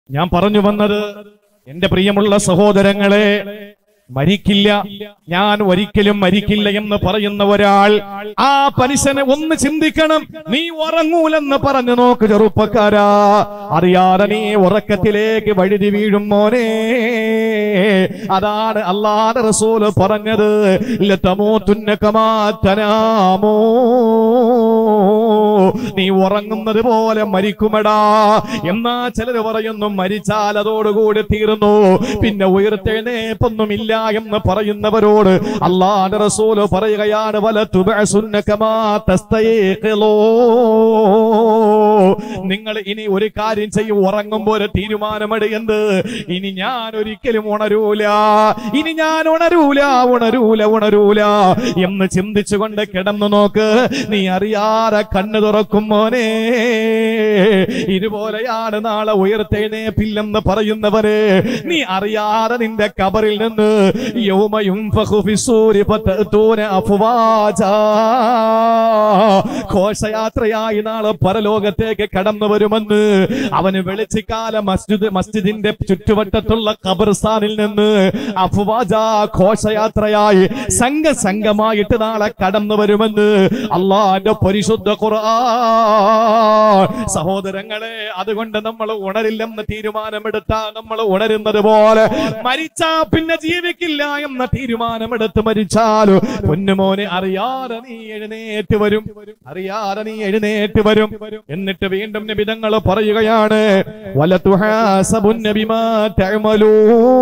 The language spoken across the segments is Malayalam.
ഞാൻ പറഞ്ഞു വന്നത് എന്റെ പ്രിയമുള്ള സഹോദരങ്ങളെ മരിക്കില്ല ഞാൻ ഒരിക്കലും മരിക്കില്ല എന്ന് പറയുന്ന ഒരാൾ ആ പലിശനെ ഒന്ന് ചിന്തിക്കണം നീ ഉറങ്ങൂലെന്ന് പറഞ്ഞു നോക്ക് ചെറുപ്പക്കാരാ അറിയാതെ നീ ഉറക്കത്തിലേക്ക് വഴുതി വീഴും മോനെ അതാണ് അള്ളാഹ് റസൂല് പറഞ്ഞത് ലതമൂതുന്ന കമാ തനാമൂ നീ ഉറങ്ങുന്നത് പോലെ മരിക്കുമടാ എന്നാ ചിലര് പറയുന്നു മരിച്ചാൽ അതോടുകൂടി തീർന്നു പിന്നെ ഉയർത്തെഴുന്നേപ്പൊന്നുമില്ല എന്ന് പറയുന്നവരോട് അള്ളാന്റെ റസൂല് പറയുകയാണ് വല തുബഅസുന്ന കമാ തസ്തയഖിലൂ നിങ്ങൾ ഇനി ഒരു കാര്യം ചെയ്യും ഉറങ്ങുമ്പോൾ ഒരു തീരുമാനമെടുക്കുന്നത് ഇനി ഞാൻ ഒരിക്കലും ഉണരൂല ഇനി ഞാൻ ഉണരൂല ഉണരൂല ഉണരൂല എന്ന് ചിന്തിച്ചുകൊണ്ട് കിടന്നു നോക്ക് നീ അറിയാതെ കണ്ണു തുറക്കും മോനെ ഇതുപോലെയാണ് നാളെ ഉയർത്തെഴുന്നേപ്പില്ലെന്ന് പറയുന്നവരെ നീ അറിയാതെ നിന്റെ കബറിൽ നിന്ന് യൗമയും ഘോഷയാത്രയായി നാളെ പരലോകത്തേക്ക് കടന്നു വരുമെന്ന് അവന് വെളിച്ചിക്കാല മസ്ജിദ് മസ്ജിദിന്റെ ചുറ്റുവട്ടത്തുള്ള ഖബർസ്ഥാനിൽ നിന്ന് അഫ്വാജ ഘോഷയാത്രയായി സംഘ സംഘമായിട്ട് നാളെ കടന്നു വരുമെന്ന് അള്ളാന്റെ പരിശുദ്ധ ഖുർആൻ സഹോദരങ്ങളെ അതുകൊണ്ട് നമ്മൾ ഉണരില്ലെന്ന് തീരുമാനമെടുത്താൽ നമ്മൾ ഉണരുന്നത് പോലെ മരിച്ചാ പിന്നെ ജീവിക്കില്ല എന്ന തീരുമാനമെടുത്ത് മരിച്ചാലോ പൊന്നുമോനെ അറിയാതെ നീ എഴുന്നേറ്റ് വരും അറിയാതെ നീ എഴുന്നേറ്റ് വരും എന്നിട്ട് വീണ്ടും നിബിതങ്ങൾ പറയുകയാണ് വലതുഹാസബുന്ന ബിമാ തഅമലൂ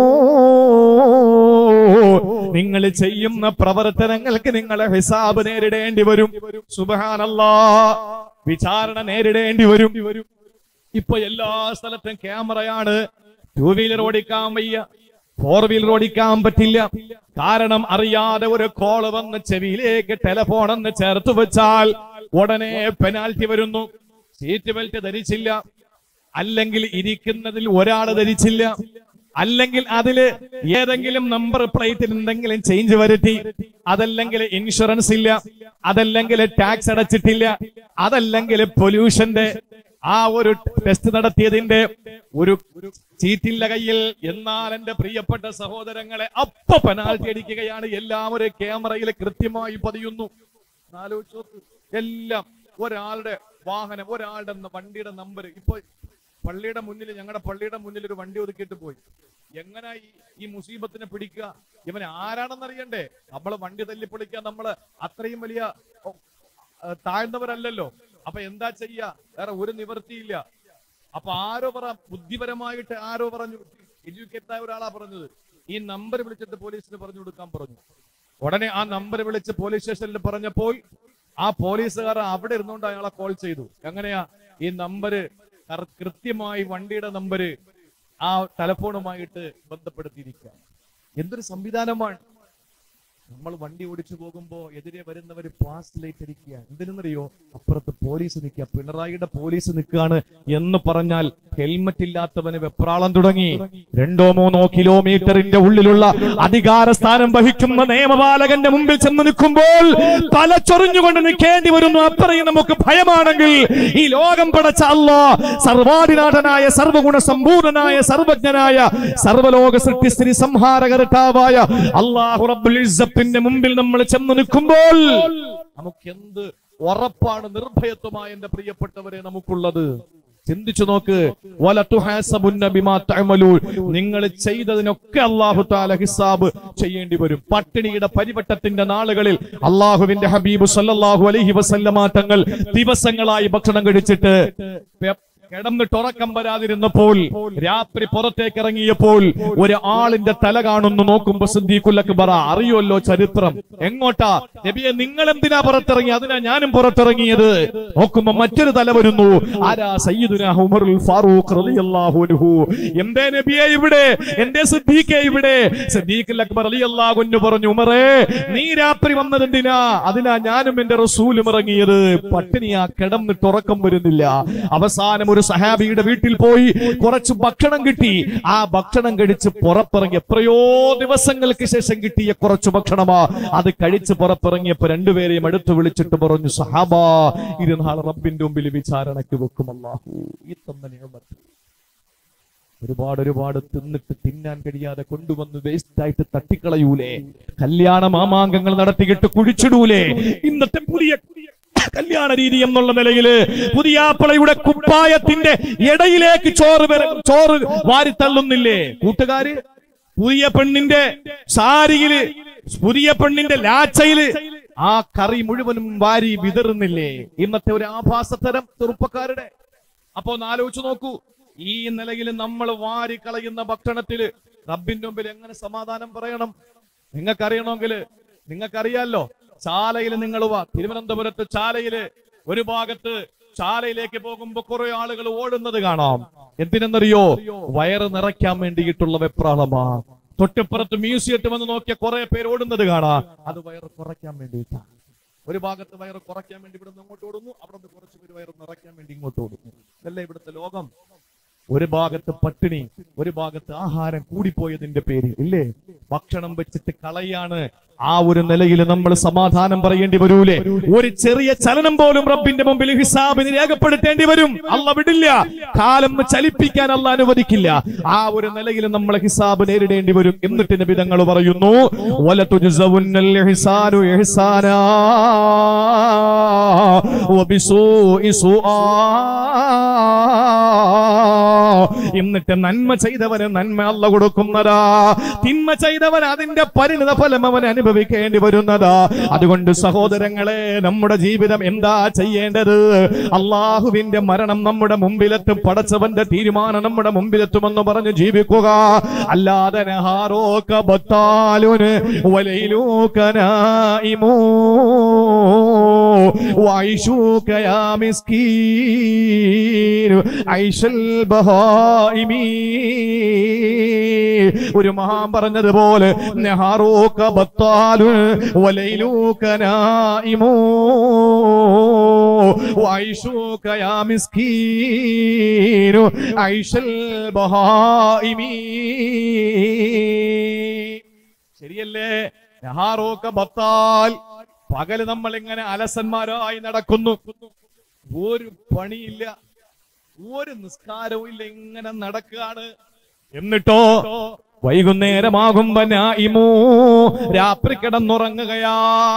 നിങ്ങൾ ചെയ്യുന്ന പ്രവർത്തനങ്ങൾക്ക് നിങ്ങളെ ഹിസാബ് നേരിടേണ്ടി വരും സുബഹാനല്ലാ വിചാരണ നേരിടേണ്ടി വരും ഇപ്പൊ എല്ലാ സ്ഥലത്തും ക്യാമറയാണ് ടൂ വീലർ ഓടിക്കാൻ വയ്യ ഫോർ വീലർ ഓടിക്കാൻ പറ്റില്ല കാരണം അറിയാതെ ഒരു കോള് വന്ന് ചെവിയിലേക്ക് ടെലഫോൺ എന്ന് ചേർത്ത് വെച്ചാൽ ഉടനെ പെനാൽറ്റി വരുന്നു സീറ്റ് ബെൽറ്റ് ധരിച്ചില്ല അല്ലെങ്കിൽ ഇരിക്കുന്നതിൽ ഒരാൾ ധരിച്ചില്ല അല്ലെങ്കിൽ അതില് ഏതെങ്കിലും നമ്പർ പ്ലേറ്റിൽ എന്തെങ്കിലും ചേഞ്ച് വരുത്തി അതല്ലെങ്കിൽ ഇൻഷുറൻസ് ഇല്ല അതല്ലെങ്കിൽ ടാക്സ് അടച്ചിട്ടില്ല അതല്ലെങ്കിൽ പൊല്യൂഷന്റെ ആ ഒരു ടെസ്റ്റ് നടത്തിയതിന്റെ ഒരു ചീറ്റില്ല കയ്യിൽ എന്നാൽ എന്റെ പ്രിയപ്പെട്ട സഹോദരങ്ങളെ അപ്പ പെനാൽറ്റി അടിക്കുകയാണ് എല്ലാം ഒരു ക്യാമറയിൽ കൃത്യമായി പതിയുന്നു ആലോചിച്ച് നോക്ക്. എല്ലാം ഒരാളുടെ വാഹനം ഒരാളുടെ ന- വണ്ടിയുടെ നമ്പർ ഇപ്പൊ പള്ളിയുടെ മുന്നിൽ ഞങ്ങളുടെ പള്ളിയുടെ മുന്നിൽ ഒരു വണ്ടി ഒതുക്കിയിട്ട് പോയി എങ്ങനെ ഈ ഈ മുസീബത്തിനെ പിടിക്കുക ഇവൻ ആരാണെന്ന് അറിയണ്ടേ നമ്മള് വണ്ടി തല്ലിപ്പൊളിക്കാൻ നമ്മള് അത്രയും വലിയ ഓ, ആ, താഴ്ന്നവരല്ലല്ലോ അപ്പൊ എന്താ ചെയ്യാ വേറെ ഒരു നിവൃത്തിയില്ല അപ്പൊ ആരോ പറ ബുദ്ധിപരമായിട്ട് ആരോ പറഞ്ഞു എഡ്യൂക്കേറ്റഡ് ആയ ഒരാളാ പറഞ്ഞത് ഈ നമ്പർ വിളിച്ചിട്ട് പോലീസിന് പറഞ്ഞു കൊടുക്കാൻ പറഞ്ഞു ഉടനെ ആ നമ്പർ വിളിച്ച് പോലീസ് സ്റ്റേഷനിൽ പറഞ്ഞപ്പോൾ ആ പോലീസുകാരൻ അവിടെ ഇരുന്നുകൊണ്ട് അയാളെ കോൾ ചെയ്തു എങ്ങനെയാ ഈ നമ്പര് കൃത്യമായി വണ്ടിയുടെ നമ്പര് ആ ടെലഫോണുമായിട്ട് ബന്ധപ്പെടുത്തിയിരിക്കുക എന്തൊരു സംവിധാനമാണ് നമ്മൾ വണ്ടി ഓടിച്ചു പോകുമ്പോ എതിരെ വരുന്നവർ പാസ് ലൈറ്റ് അടിക്കുക എന്തിനെന്നറിയോ അപ്പുറത്ത് പോലീസ് നിൽക്കുക പിണറായിയുടെ പോലീസ് നിൽക്കുകയാണ് എന്ന് പറഞ്ഞാൽ ഹെൽമറ്റ് ഇല്ലാത്തവന് വെപ്രാളം തുടങ്ങി രണ്ടോ മൂന്നോ കിലോമീറ്ററിന്റെ ഉള്ളിലുള്ള അധികാര സ്ഥാനം വഹിക്കുന്ന നിയമപാലകന്റെ മുമ്പിൽ ചെന്ന് നിൽക്കുമ്പോൾ തല ചൊറിഞ്ഞുകൊണ്ട് നിൽക്കേണ്ടി വരുന്നു അത്രയും നമുക്ക് ഭയമാണെങ്കിൽ ഈ ലോകം പടച്ച അല്ലോ സർവാധിനാഥനായ സർവഗുണ സമ്പൂർണനായ സർവജ്ഞനായ സർവലോക സൃഷ്ടിസ്ഥിതി സംഹാരകർത്താവായ അള്ളാഹു റബ്ബുൽ ഇസ്സത്തിന്റെ മുമ്പിൽ നമ്മൾ ചെന്ന് നിൽക്കുമ്പോൾ നമുക്ക് എന്ത് ഉറപ്പാണ് നിർഭയത്വമായ എന്റെ പ്രിയപ്പെട്ടവരെ നമുക്കുള്ളത് ചിന്തിച്ചു നോക്ക് വല തുഹാസബുന്ന ബിമാ തഅമലൂൻ നിങ്ങൾ ചെയ്തതിനൊക്കെ അല്ലാഹു തആല ഹിസാബ് ചെയ്യേണ്ടി വരും പട്ടിണിയുടെ പരിവട്ടത്തിന്റെ നാളുകളിൽ അള്ളാഹുവിന്റെ ഹബീബ് സല്ലല്ലാഹു അലൈഹി വസല്ലമ തങ്ങൾ ദിവസങ്ങളായി ഭക്ഷണം കഴിച്ചിട്ട് പെ- കിടന്നിട്ട് ഉറക്കം വരാതിരുന്നപ്പോൾ രാത്രി പുറത്തേക്ക് ഇറങ്ങിയപ്പോൾ ഒരു ആളിന്റെ തല കാണുന്നു നോക്കുമ്പോ സിദ്ദീഖുൽ അക്ബറ അറിയുമല്ലോ ചരിത്രം എങ്ങോട്ടാ നബിയെ നിങ്ങൾ എന്തിനാ പുറത്തിറങ്ങി അതിനാ ഞാനും പുറത്തിറങ്ങിയത് നോക്കുമ്പോ മറ്റൊരു തല വരുന്നു ആരാ സയ്യിദുന ഉമറുൽ ഫാറൂഖ് റളിയല്ലാഹു അൻഹു എന്തേ നബിയെ ഇവിടെ എന്റെ സിദ്ദീഖെ ഇവിടെ സിദ്ദീഖുൽ അക്ബർ റളിയല്ലാഹു അൻഹു പറഞ്ഞു ഉമറേ നീ രാത്രി വന്നത് എന്തിനാ അതിനാ ഞാനും എന്റെ റസൂലും ഇറങ്ങിയത് പട്ടിണിയാ കിടന്നിട്ട് ഉറക്കം വരുന്നില്ല അവസാനം ഒരു സഹാബിയുടെ വീട്ടിൽ പോയി കുറച്ച് ഭക്ഷണം കിട്ടി ആ ഭക്ഷണം കഴിച്ച് പുറത്തിറങ്ങി എത്രയോ ദിവസങ്ങൾക്ക് ശേഷം കിട്ടിയ കുറച്ച് ഭക്ഷണമാ അത് കഴിച്ച് പുറത്തിറങ്ങിയപ്പോ രണ്ടുപേരെയും അടുത്ത് വിളിച്ചിട്ട് പറഞ്ഞു സഹാബാ ഇത് നാളെ റബ്ബിന്റെ മുമ്പിൽ വിചാരണയ്ക്ക് വെക്കും അല്ലാഹു ഈ തന്ന നിയമത്ത് ഒരുപാട് ഒരുപാട് തിന്നിട്ട് തിന്നാൻ കഴിയാതെ കൊണ്ടുവന്ന് വേസ്റ്റ് ആയിട്ട് തട്ടിക്കളയൂലേ കല്യാണ മാമാങ്കങ്ങൾ നടത്തിയിട്ട് കുഴിച്ചിടൂലേ ഇന്നത്തെ പുതിയ കല്യാണ രീതി എന്നുള്ള നിലയില് പുതിയാപ്പിളയുടെ കുപ്പായത്തിന്റെ ഇടയിലേക്ക് ചോറ് വര- ചോറ് വാരിത്തള്ളുന്നില്ലേ കൂട്ടുകാര് പുതിയ പെണ്ണിന്റെ സാരിയില് പുതിയ പെണ്ണിന്റെ ലാച്ചയില് ആ കറി മുഴുവനും വാരി വിതറുന്നില്ലേ ഇന്നത്തെ ഒരു ആഭാസത്തരം ചെറുപ്പക്കാരുടെ അപ്പൊ ഒന്ന് ആലോചിച്ച് നോക്കൂ ഈ നിലയിൽ നമ്മൾ വാരി കളയുന്ന ഭക്ഷണത്തില് റബ്ബിന്റെ മുമ്പിൽ എങ്ങനെ സമാധാനം പറയണം നിങ്ങൾക്കറിയണമെങ്കിൽ നിങ്ങൾക്കറിയാലോ ചാലയിൽ നിങ്ങൾ വാ തിരുവനന്തപുരത്ത് ചാലയില് ഒരു ഭാഗത്ത് ചാലയിലേക്ക് പോകുമ്പോ കുറെ ആളുകൾ ഓടുന്നത് കാണാം എന്തിനെന്നറിയോ വയറ് നിറയ്ക്കാൻ വേണ്ടിയിട്ടുള്ള വെപ്രാളമാ തൊട്ടിപ്പുറത്ത് മ്യൂസിയത്ത് വന്ന് നോക്കിയ കുറെ പേര് ഓടുന്നത് കാണാം അത് വയറ് കുറയ്ക്കാൻ വേണ്ടിയിട്ടാണ് ഒരു ഭാഗത്ത് വയറ് കുറയ്ക്കാൻ വേണ്ടി ഇവിടെ നിന്ന് അങ്ങോട്ട് ഓടുന്നു അവിടെ നിന്ന് കുറച്ച് പേര് വയറ് നിറയ്ക്കാൻ വേണ്ടി ഇങ്ങോട്ട് ഓടുന്നു ഇതല്ലേ ഇവിടുത്തെ ലോകം ഒരു ഭാഗത്ത് പട്ടിണി ഒരു ഭാഗത്ത് ആഹാരം കൂടിപ്പോയതിന്റെ പേര് ഇല്ലേ ഭക്ഷണം വെച്ചിട്ട് കളയാണ് ആ ഒരു നിലയിൽ നമ്മൾ സമാധാനം പറയേണ്ടി വരൂലേ ഒരു ചെറിയ ചലനം പോലും റബ്ബിന്റെ മുമ്പിൽ ഹിസാബിന് രേഖപ്പെടുത്തേണ്ടി വരും അല്ല വിടില്ല കാലം ചലിപ്പിക്കാൻ അല്ല അനുവദിക്കില്ല ആ ഒരു നിലയിൽ നമ്മൾ ഹിസാബ് നേരിടേണ്ടി വരും എന്നിട്ട് നബി തങ്ങൾ പറയുന്നു വലതുജ്സവുന്നൽ ഇഹ്സാനു ഇഹ്സാനാ വബിസൂഇ സുആ എന്നിട്ട് നന്മ ചെയ്തവന് നന്മ അല്ല കൊടുക്കുന്നതാ തിന്മ ചെയ്തവൻ അതിന്റെ പരിണിത ഫലം അവൻ അനുഭവിക്കേണ്ടി വരുന്നതാ അതുകൊണ്ട് സഹോദരങ്ങളെ നമ്മുടെ ജീവിതം എന്താ ചെയ്യേണ്ടത് അള്ളാഹുവിന്റെ മരണം നമ്മുടെ മുമ്പിലെത്തും പടച്ചവന്റെ തീരുമാനം നമ്മുടെ മുമ്പിലെത്തുമെന്ന് പറഞ്ഞ് ജീവിക്കുക അല്ലാതെ നഹാറോക്ക ബത്താലുന് വലയിലൂക്കനായിമോ وعيشوك يا مسكين عيش البهائم ഒരു മഹാൻ പറഞ്ഞതുപോലെ നെഹാറൂക്ക ബത്താലു വലയിലൂക്ക നായിമോ وعيشوك يا مسكين عيش البهائم ശരിയല്ലേ നഹാറൂക്ക ബത്താൽ പകല് നമ്മൾ ഇങ്ങനെ അലസന്മാരായി നടക്കുന്നു ഒരു പണിയില്ല ഒരു നിസ്കാരവും ഇല്ല ഇങ്ങനെ നടക്കുകയാണ് എന്നിട്ടോ വൈകുന്നേരമാകുമ്പോ നായിമോ രാത്രി കിടന്നുറങ്ങുകയാ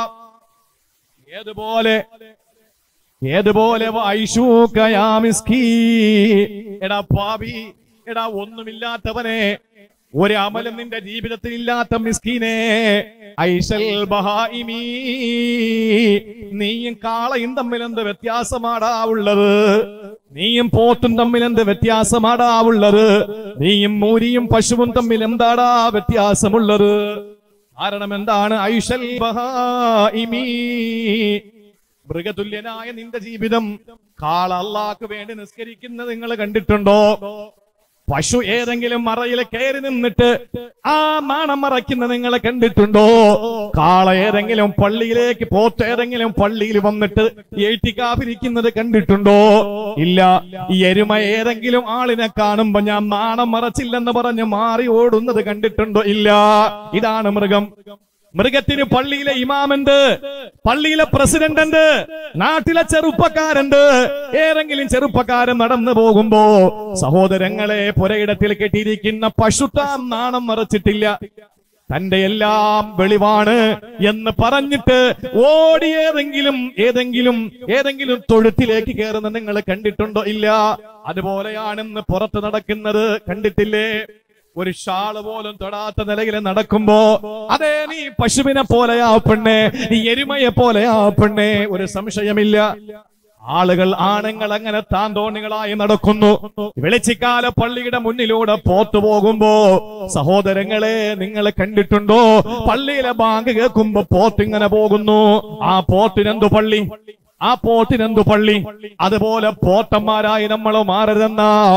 ഏതുപോലെ ഏതുപോലെ വൈശൂക്കയാ മിസ്കീ എടാ പാപി എടാ ഒന്നുമില്ലാത്തവനെ ഒരു അമലും നിന്റെ ജീവിതത്തിൽ ഇല്ലാത്ത മിസ്കീനെ ഐശൽ ബഹായിമീ നീയും കാളയും തമ്മിൽ എന്ത് വ്യത്യാസമാടാ ഉള്ളത് നീയും പോത്തും തമ്മിൽ എന്ത് വ്യത്യാസമാടാ ഉള്ളത് നീയും മൂരിയും പശുവും തമ്മിൽ എന്താടാ വ്യത്യാസമുള്ളത് കാരണം എന്താണ് ഐശൽ ബഹായിമീ മൃഗതുല്യനായ നിന്റെ ജീവിതം കാള അള്ളാക്ക് വേണ്ടി നിസ്കരിക്കുന്നത് നിങ്ങൾ കണ്ടിട്ടുണ്ടോ പശു ഏതെങ്കിലും മറയിൽ കയറി നിന്നിട്ട് ആ മാണം മറയ്ക്കുന്ന നിങ്ങളെ കണ്ടിട്ടുണ്ടോ കാള ഏതെങ്കിലും പള്ളിയിലേക്ക് പോത്ത് ഏതെങ്കിലും പള്ളിയിൽ വന്നിട്ട് ഏറ്റിക്കാപിരിക്കുന്നത് കണ്ടിട്ടുണ്ടോ ഇല്ല ഈ എരുമ ഏതെങ്കിലും ആളിനെ കാണുമ്പോ ഞാൻ മാണം മറച്ചില്ലെന്ന് പറഞ്ഞ് മാറി ഓടുന്നത് കണ്ടിട്ടുണ്ടോ ഇല്ല ഇതാണ് മൃഗം മൃഗത്തിന് പള്ളിയിലെ ഇമാമുണ്ട് പള്ളിയിലെ പ്രസിഡന്റ് ഉണ്ട് നാട്ടിലെ ചെറുപ്പക്കാരുണ്ട് ഏതെങ്കിലും ചെറുപ്പക്കാരൻ നടന്നു പോകുമ്പോ സഹോദരങ്ങളെ പുരയിടത്തിൽ കെട്ടിയിരിക്കുന്ന പശുത്താം നാണം മറച്ചിട്ടില്ല തന്റെ എല്ലാം വെളിവാണ് എന്ന് പറഞ്ഞിട്ട് ഓടി ഏതെങ്കിലും ഏതെങ്കിലും ഏതെങ്കിലും തൊഴുത്തിലേക്ക് കയറുന്ന നിങ്ങൾ കണ്ടിട്ടുണ്ടോ ഇല്ല അതുപോലെയാണെന്ന് പുറത്ത് നടക്കുന്നത് കണ്ടിട്ടില്ലേ ഒരു ഷാള് പോലും തൊടാത്ത നിലയിൽ നടക്കുമ്പോ അതേ നീ പശുവിനെ പോലെയാ പെണ്ണെ നീ എരുമയെ പോലെയാ പെണ്ണെ ഒരു സംശയമില്ല ആളുകൾ ആണുങ്ങൾ അങ്ങനെ താന്തോണികളായി നടക്കുന്നു വെളിച്ചിക്കാല പള്ളിയുടെ മുന്നിലൂടെ പോത്തു പോകുമ്പോ സഹോദരങ്ങളെ നിങ്ങൾ കണ്ടിട്ടുണ്ടോ പള്ളിയിലെ ബാങ്ക് കേൾക്കുമ്പോ പോത്തിങ്ങനെ പോകുന്നു ആ പോത്തിനെന്തു പള്ളി ആ പോത്തിനെന്തു പള്ളി അതുപോലെ പോത്തന്മാരായി നമ്മൾ മാറരുതെന്ന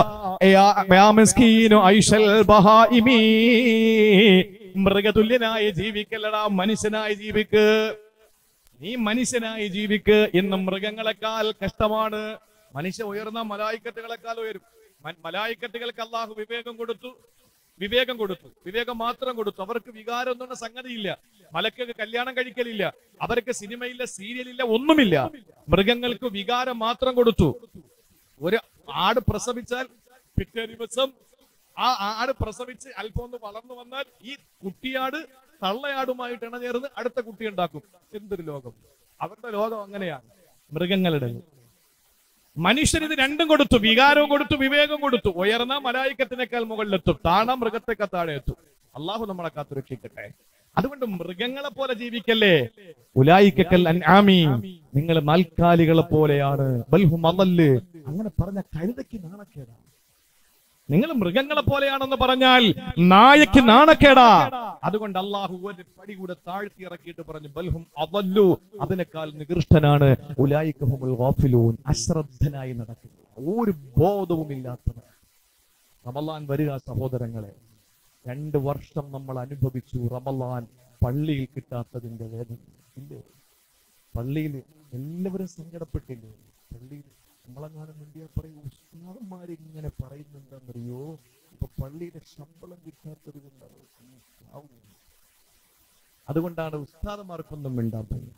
ഐഷൽ ബഹായിമീ മൃഗതുല്യനായി ജീവിക്കല്ലടാ മനുഷ്യനായി ജീവിക്ക് നീ മനുഷ്യനായി ജീവിക്ക് ഇന്ന് മൃഗങ്ങളെക്കാൾ കഷ്ടമാണ് മനുഷ്യ ഉയർന്ന മലായിക്കത്തുകളെക്കാൾ ഉയരും മ- മലായിക്കത്തുകൾക്ക് അള്ളാഹു വിവേകം കൊടുത്തു വിവേകം കൊടുത്തു വിവേകം മാത്രം കൊടുത്തു അവർക്ക് വികാരം ഒന്നും സംഗതിയില്ല മലക്കൊക്കെ കല്യാണം കഴിക്കലില്ല അവർക്ക് സിനിമയില്ല സീരിയലില്ല ഒന്നുമില്ല മൃഗങ്ങൾക്ക് വികാരം മാത്രം കൊടുത്തു ഒരു ആട് പ്രസവിച്ചാൽ പിറ്റേ ദിവസം ആ ആട് പ്രസവിച്ച് അല്പം ഒന്ന് വളർന്നു വന്നാൽ ഈ കുട്ടിയാട് തള്ളയാടുമായിട്ട് ഇണചേർന്ന് അടുത്ത കുട്ടി ഉണ്ടാക്കും എന്തൊരു ലോകം അവരുടെ ലോകം അങ്ങനെയാണ് മൃഗങ്ങളുടെ മനുഷ്യർ ഇത് രണ്ടും കൊടുത്തു വികാരവും കൊടുത്തു വിവേകം കൊടുത്തു ഉയർന്ന മലായിക്കത്തിനേക്കാൾ മുകളിലെത്തും താണ മൃഗത്തെക്കാൾ താഴെ എത്തും അള്ളാഹു നമ്മളെ കാത്തുരക്ഷിക്കട്ടെ അതുകൊണ്ട് മൃഗങ്ങളെ പോലെ ജീവിക്കല്ലേ ഉലായിക്കൽ അൻആമി നിങ്ങൾ നാൽക്കാലികളെ പോലെയാണ് ബൽഹും അദല്ല് അങ്ങനെ പറഞ്ഞ കഴുതയ്ക്ക് നാണക്കേടാണ് നിങ്ങൾ മൃഗങ്ങളെ പോലെയാണെന്ന് പറഞ്ഞാൽ നായക്ക് നാണക്കേടാ അതുകൊണ്ട് അള്ളാഹു ഒരു പടി കൂടെ താഴ്ത്തി ഇറക്കിയിട്ട് പറഞ്ഞു ബൽഹും അവല്ലു അതിനേക്കാൾ നികൃഷ്ടനാണ് ഉലായിക്കഹുമുൽ ഗാഫിലൂൻ അശ്രദ്ധനായി നടക്കുന്നത് ഒരു ബോധവുമില്ലാത്തവർ റമലാൻ വരിക സഹോദരങ്ങളെ രണ്ട് വർഷം നമ്മൾ അനുഭവിച്ചു റമലാൻ പള്ളിയിൽ കിട്ടാത്തതിന്റെ വേദന ഇല്ലേ പള്ളിയിൽ എല്ലാവരും സങ്കടപ്പെട്ടില്ലേ പള്ളിയിൽ നമ്മളെങ്ങാനും വേണ്ടിയാ പറയും ഉസ്താദന്മാർ ഇങ്ങനെ പറയുന്നുണ്ടെന്നറിയോ ഇപ്പൊ പള്ളിയുടെ ശമ്പളം കിട്ടാത്തത് കൊണ്ടാണ് പാവം. അതുകൊണ്ടാണ് ഉസ്താദന്മാർക്കൊന്നും മിണ്ടാത്തത്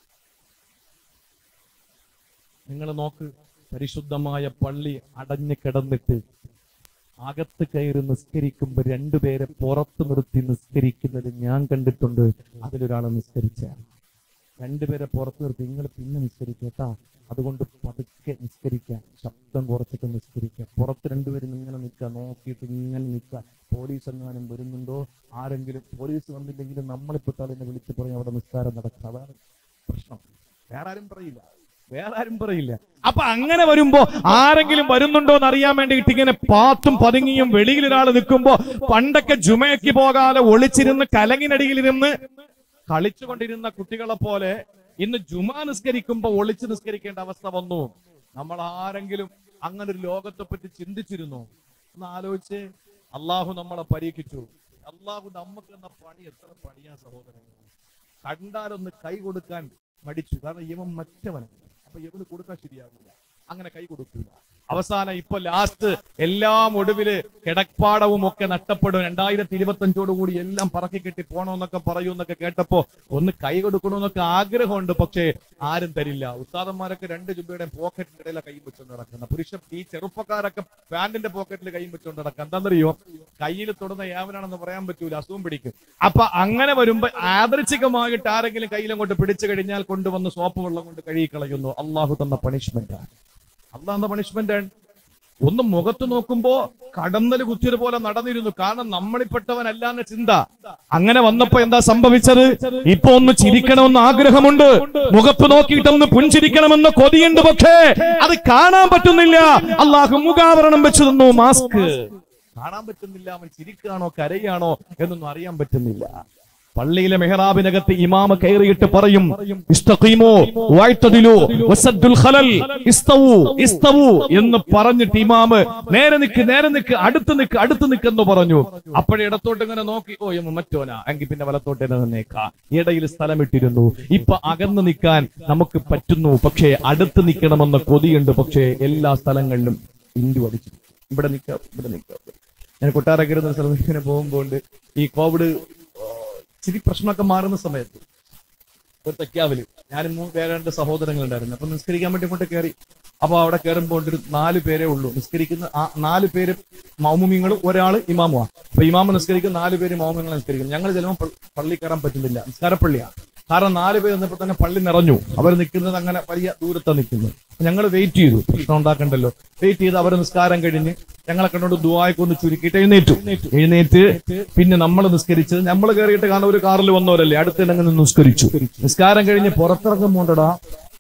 നിങ്ങൾ നോക്ക് പരിശുദ്ധമായ പള്ളി അടഞ്ഞു കിടന്നിട്ട് അകത്ത് കയറി നിസ്കരിക്കുമ്പോ രണ്ടുപേരെ പുറത്ത് നിർത്തി നിസ്കരിക്കുന്നത് ഞാൻ കണ്ടിട്ടുണ്ട് അതിലൊരാളെ നിസ്കരിച്ച രണ്ടുപേരെ പുറത്ത് നിർത്തി നിങ്ങൾ പിന്നെ നിസ്കരിക്കേട്ടാ അതുകൊണ്ട് പതുക്കെ നിസ്കരിക്കാം ശബ്ദം കുറച്ചിട്ട് നിസ്കരിക്കാം പുറത്ത് രണ്ടുപേരും ഇങ്ങനെ നിൽക്കുക നോക്കിയിട്ട് ഇങ്ങനെ നിൽക്കുക പോലീസ് എങ്ങാനും വരുന്നുണ്ടോ ആരെങ്കിലും പോലീസ് വന്നില്ലെങ്കിലും നമ്മളിപ്പോൾ എന്നെ വിളിച്ച് പറയും അവിടെ നിസ്കാരം നടക്കുക അതാണ് പ്രശ്നം വേറെ ആരും പറയില്ല വേറെ ആരും പറയില്ല അപ്പൊ അങ്ങനെ വരുമ്പോ ആരെങ്കിലും വരുന്നുണ്ടോ എന്ന് അറിയാൻ വേണ്ടിയിട്ട് ഇങ്ങനെ പാത്തും പതുങ്ങിയും വെളിയിൽ ഒരാൾ നിൽക്കുമ്പോ പണ്ടൊക്കെ ജുമയ്ക്ക് പോകാതെ ഒളിച്ചിരുന്ന് കലങ്ങിനടിയിലിരുന്ന് കളിച്ചുകൊണ്ടിരുന്ന കുട്ടികളെ പോലെ ഇന്ന് ജുമ നിസ്കരിക്കുമ്പോ ഒളിച്ച് നിസ്കരിക്കേണ്ട അവസ്ഥ വന്നു നമ്മൾ ആരെങ്കിലും അങ്ങനെ ഒരു ലോകത്തെ പറ്റി ചിന്തിച്ചിരുന്നു ഒന്ന് ആലോചിച്ച് അള്ളാഹു നമ്മളെ പരീക്ഷിച്ചു അള്ളാഹു നമുക്ക് എന്ന പണി എത്ര പണിയാ സഹോദരങ്ങൾ കണ്ടാലൊന്ന് കൈ കൊടുക്കാൻ മടിച്ചു കാരണം ഇവൻ മറ്റവനാണ് അപ്പൊ ഇവന് കൊടുക്കാൻ ശരിയാകില്ല അങ്ങനെ കൈ കൊടുക്കില്ല അവസാനം ഇപ്പൊ ലാസ്റ്റ് എല്ലാം ഒടുവില് കിടപ്പാടവും ഒക്കെ നഷ്ടപ്പെടും രണ്ടായിരത്തി ഇരുപത്തി അഞ്ചോട് കൂടി എല്ലാം പറക്കി കെട്ടി പോണോന്നൊക്കെ പറയൂ എന്നൊക്കെ കേട്ടപ്പോ ഒന്ന് കൈ കൊടുക്കണമെന്നൊക്കെ ആഗ്രഹമുണ്ട് പക്ഷേ ആരും തരില്ല ഉസ്താദന്മാരൊക്കെ രണ്ട് രൂപയുടെ പോക്കറ്റിന്റെ ഇടയിലെ കൈ വെച്ചുകൊണ്ട് നടക്കുന്ന പുരുഷ ഈ ചെറുപ്പക്കാരൊക്കെ പാന്റിന്റെ പോക്കറ്റിൽ കൈ വെച്ചുകൊണ്ട് നടക്കുക എന്താണെന്നറിയോ കയ്യിൽ തൊടുന്ന ഏവനാണെന്ന് പറയാൻ പറ്റൂല അസുഖം പിടിക്കും അപ്പൊ അങ്ങനെ വരുമ്പോ ആദർശികമായിട്ട് ആരെങ്കിലും കയ്യിലങ്ങോട്ട് പിടിച്ചു കഴിഞ്ഞാൽ കൊണ്ടുവന്ന് സോപ്പ് വെള്ളം കൊണ്ട് കഴുകിക്കളയുന്നു അള്ളാഹു തന്ന പണിഷ്മെന്റ് അള്ളാഹ് തന്ന പണിഷ്മെന്റ് ഒന്ന് മുഖത്ത് നോക്കുമ്പോ കടന്നല് കുത്തിയത് പോലെ നടന്നിരുന്നു കാരണം നമ്മളിൽപ്പെട്ടവനല്ല എന്ന ചിന്ത അങ്ങനെ വന്നപ്പോ എന്താ സംഭവിച്ചത് ഇപ്പൊ ഒന്ന് ചിരിക്കണമെന്ന് ആഗ്രഹമുണ്ട് മുഖത്ത് നോക്കിയിട്ടൊന്ന് പുഞ്ചിരിക്കണമെന്ന് കൊതിയുണ്ട് പക്ഷേ അത് കാണാൻ പറ്റുന്നില്ല അള്ളാഹു മുഖാവരണം വെച്ചു തന്നു മാസ്ക് കാണാൻ പറ്റുന്നില്ല അവൻ ചിരിക്കാണോ കരയാണോ എന്നൊന്നും അറിയാൻ പറ്റുന്നില്ല പള്ളിയിലെ മെഹ്റാബിനകത്ത് ഇമാമ കയറിയിട്ട് പറയും ഇസ്തഖീമോ വാഴ്ത്തതിലോ വസദ്ദുൽ ഖലൽ ഇസ്തവു ഇസ്തവു എന്ന് പറഞ്ഞിട്ട് ഇമാമ് നേരെ നിക്ക് നേരെ നിക്ക് അടുത്ത് നിക്ക് അടുത്ത് നിക്കെന്ന് പറഞ്ഞു അപ്പോഴേ ഇടത്തോട്ട് ഇങ്ങനെ നോക്കി ഓ ഇമ്മ മറ്റോനാ എങ്കിൽ പിന്നെ വലത്തോട്ട് തന്നെ നിന്നേക്കാ ഇടയിൽ സ്ഥലമിട്ടിരുന്നു ഇപ്പൊ അകന്ന് നിൽക്കാൻ നമുക്ക് പറ്റുന്നു പക്ഷേ അടുത്ത് നിൽക്കണമെന്ന കൊതിയുണ്ട് പക്ഷേ എല്ലാ സ്ഥലങ്ങളിലും ഇന്ത്യ അടിച്ചു ഇവിടെ നിൽക്കാം ഇവിടെ നിൽക്കാം ഞാൻ കൊട്ടാരക്കരുന്ന സ്ഥലത്ത് ഇങ്ങനെ പോകുമ്പോൾ ഈ കോവിഡ് ഇച്ചിരി പ്രശ്നമൊക്കെ മാറുന്ന സമയത്ത് ഒരു തെക്കാവില് ഞാനും മൂന്ന് പേരെ രണ്ട് സഹോദരങ്ങളുണ്ടായിരുന്നു അപ്പൊ നിസ്കരിക്കാൻ വേണ്ടി കൊണ്ട് കയറി അപ്പൊ അവിടെ കയറുമ്പോൾ ഒരു നാല് പേരേ ഉള്ളൂ നിസ്കരിക്കുന്ന ആ നാല് പേര് മൗമുമിങ്ങളും ഒരാള് ഇമാമുവാ അപ്പൊ ഇമാമ നിസ്കരിക്കുന്ന നാല് പേര് മൗമുമിങ്ങൾ നിസ്കരിക്കുന്നു ഞങ്ങൾ ചിലപ്പോൾ പള്ളി കയറാൻ പറ്റുന്നില്ല നിസ്കാരപ്പള്ളിയാ കാരണം നാല് പേര് നിന്നപ്പോൾ തന്നെ പള്ളി നിറഞ്ഞു അവർ നിൽക്കുന്നത് അങ്ങനെ വലിയ ദൂരത്താണ് നിൽക്കുന്നത് ഞങ്ങൾ വെയിറ്റ് ചെയ്തു പ്രശ്നം ഉണ്ടാക്കണ്ടല്ലോ വെയിറ്റ് ചെയ്ത് അവർ നിസ്കാരം കഴിഞ്ഞ് ഞങ്ങളെ കണ്ടോണ്ട് ദുവായ്ക്ക് ഒന്ന് ചുരുക്കിയിട്ട് എഴുന്നേറ്റു എഴുന്നേറ്റ് പിന്നെ നമ്മൾ നിസ്കരിച്ചത് നമ്മൾ കയറിയിട്ട് കാണാൻ ഒരു കാറിൽ വന്നവരല്ലേ അടുത്തിടങ്ങനെ നിസ്കരിച്ചു നിസ്കാരം കഴിഞ്ഞ് പുറത്തിറങ്ങുമ്പോണ്ടടാ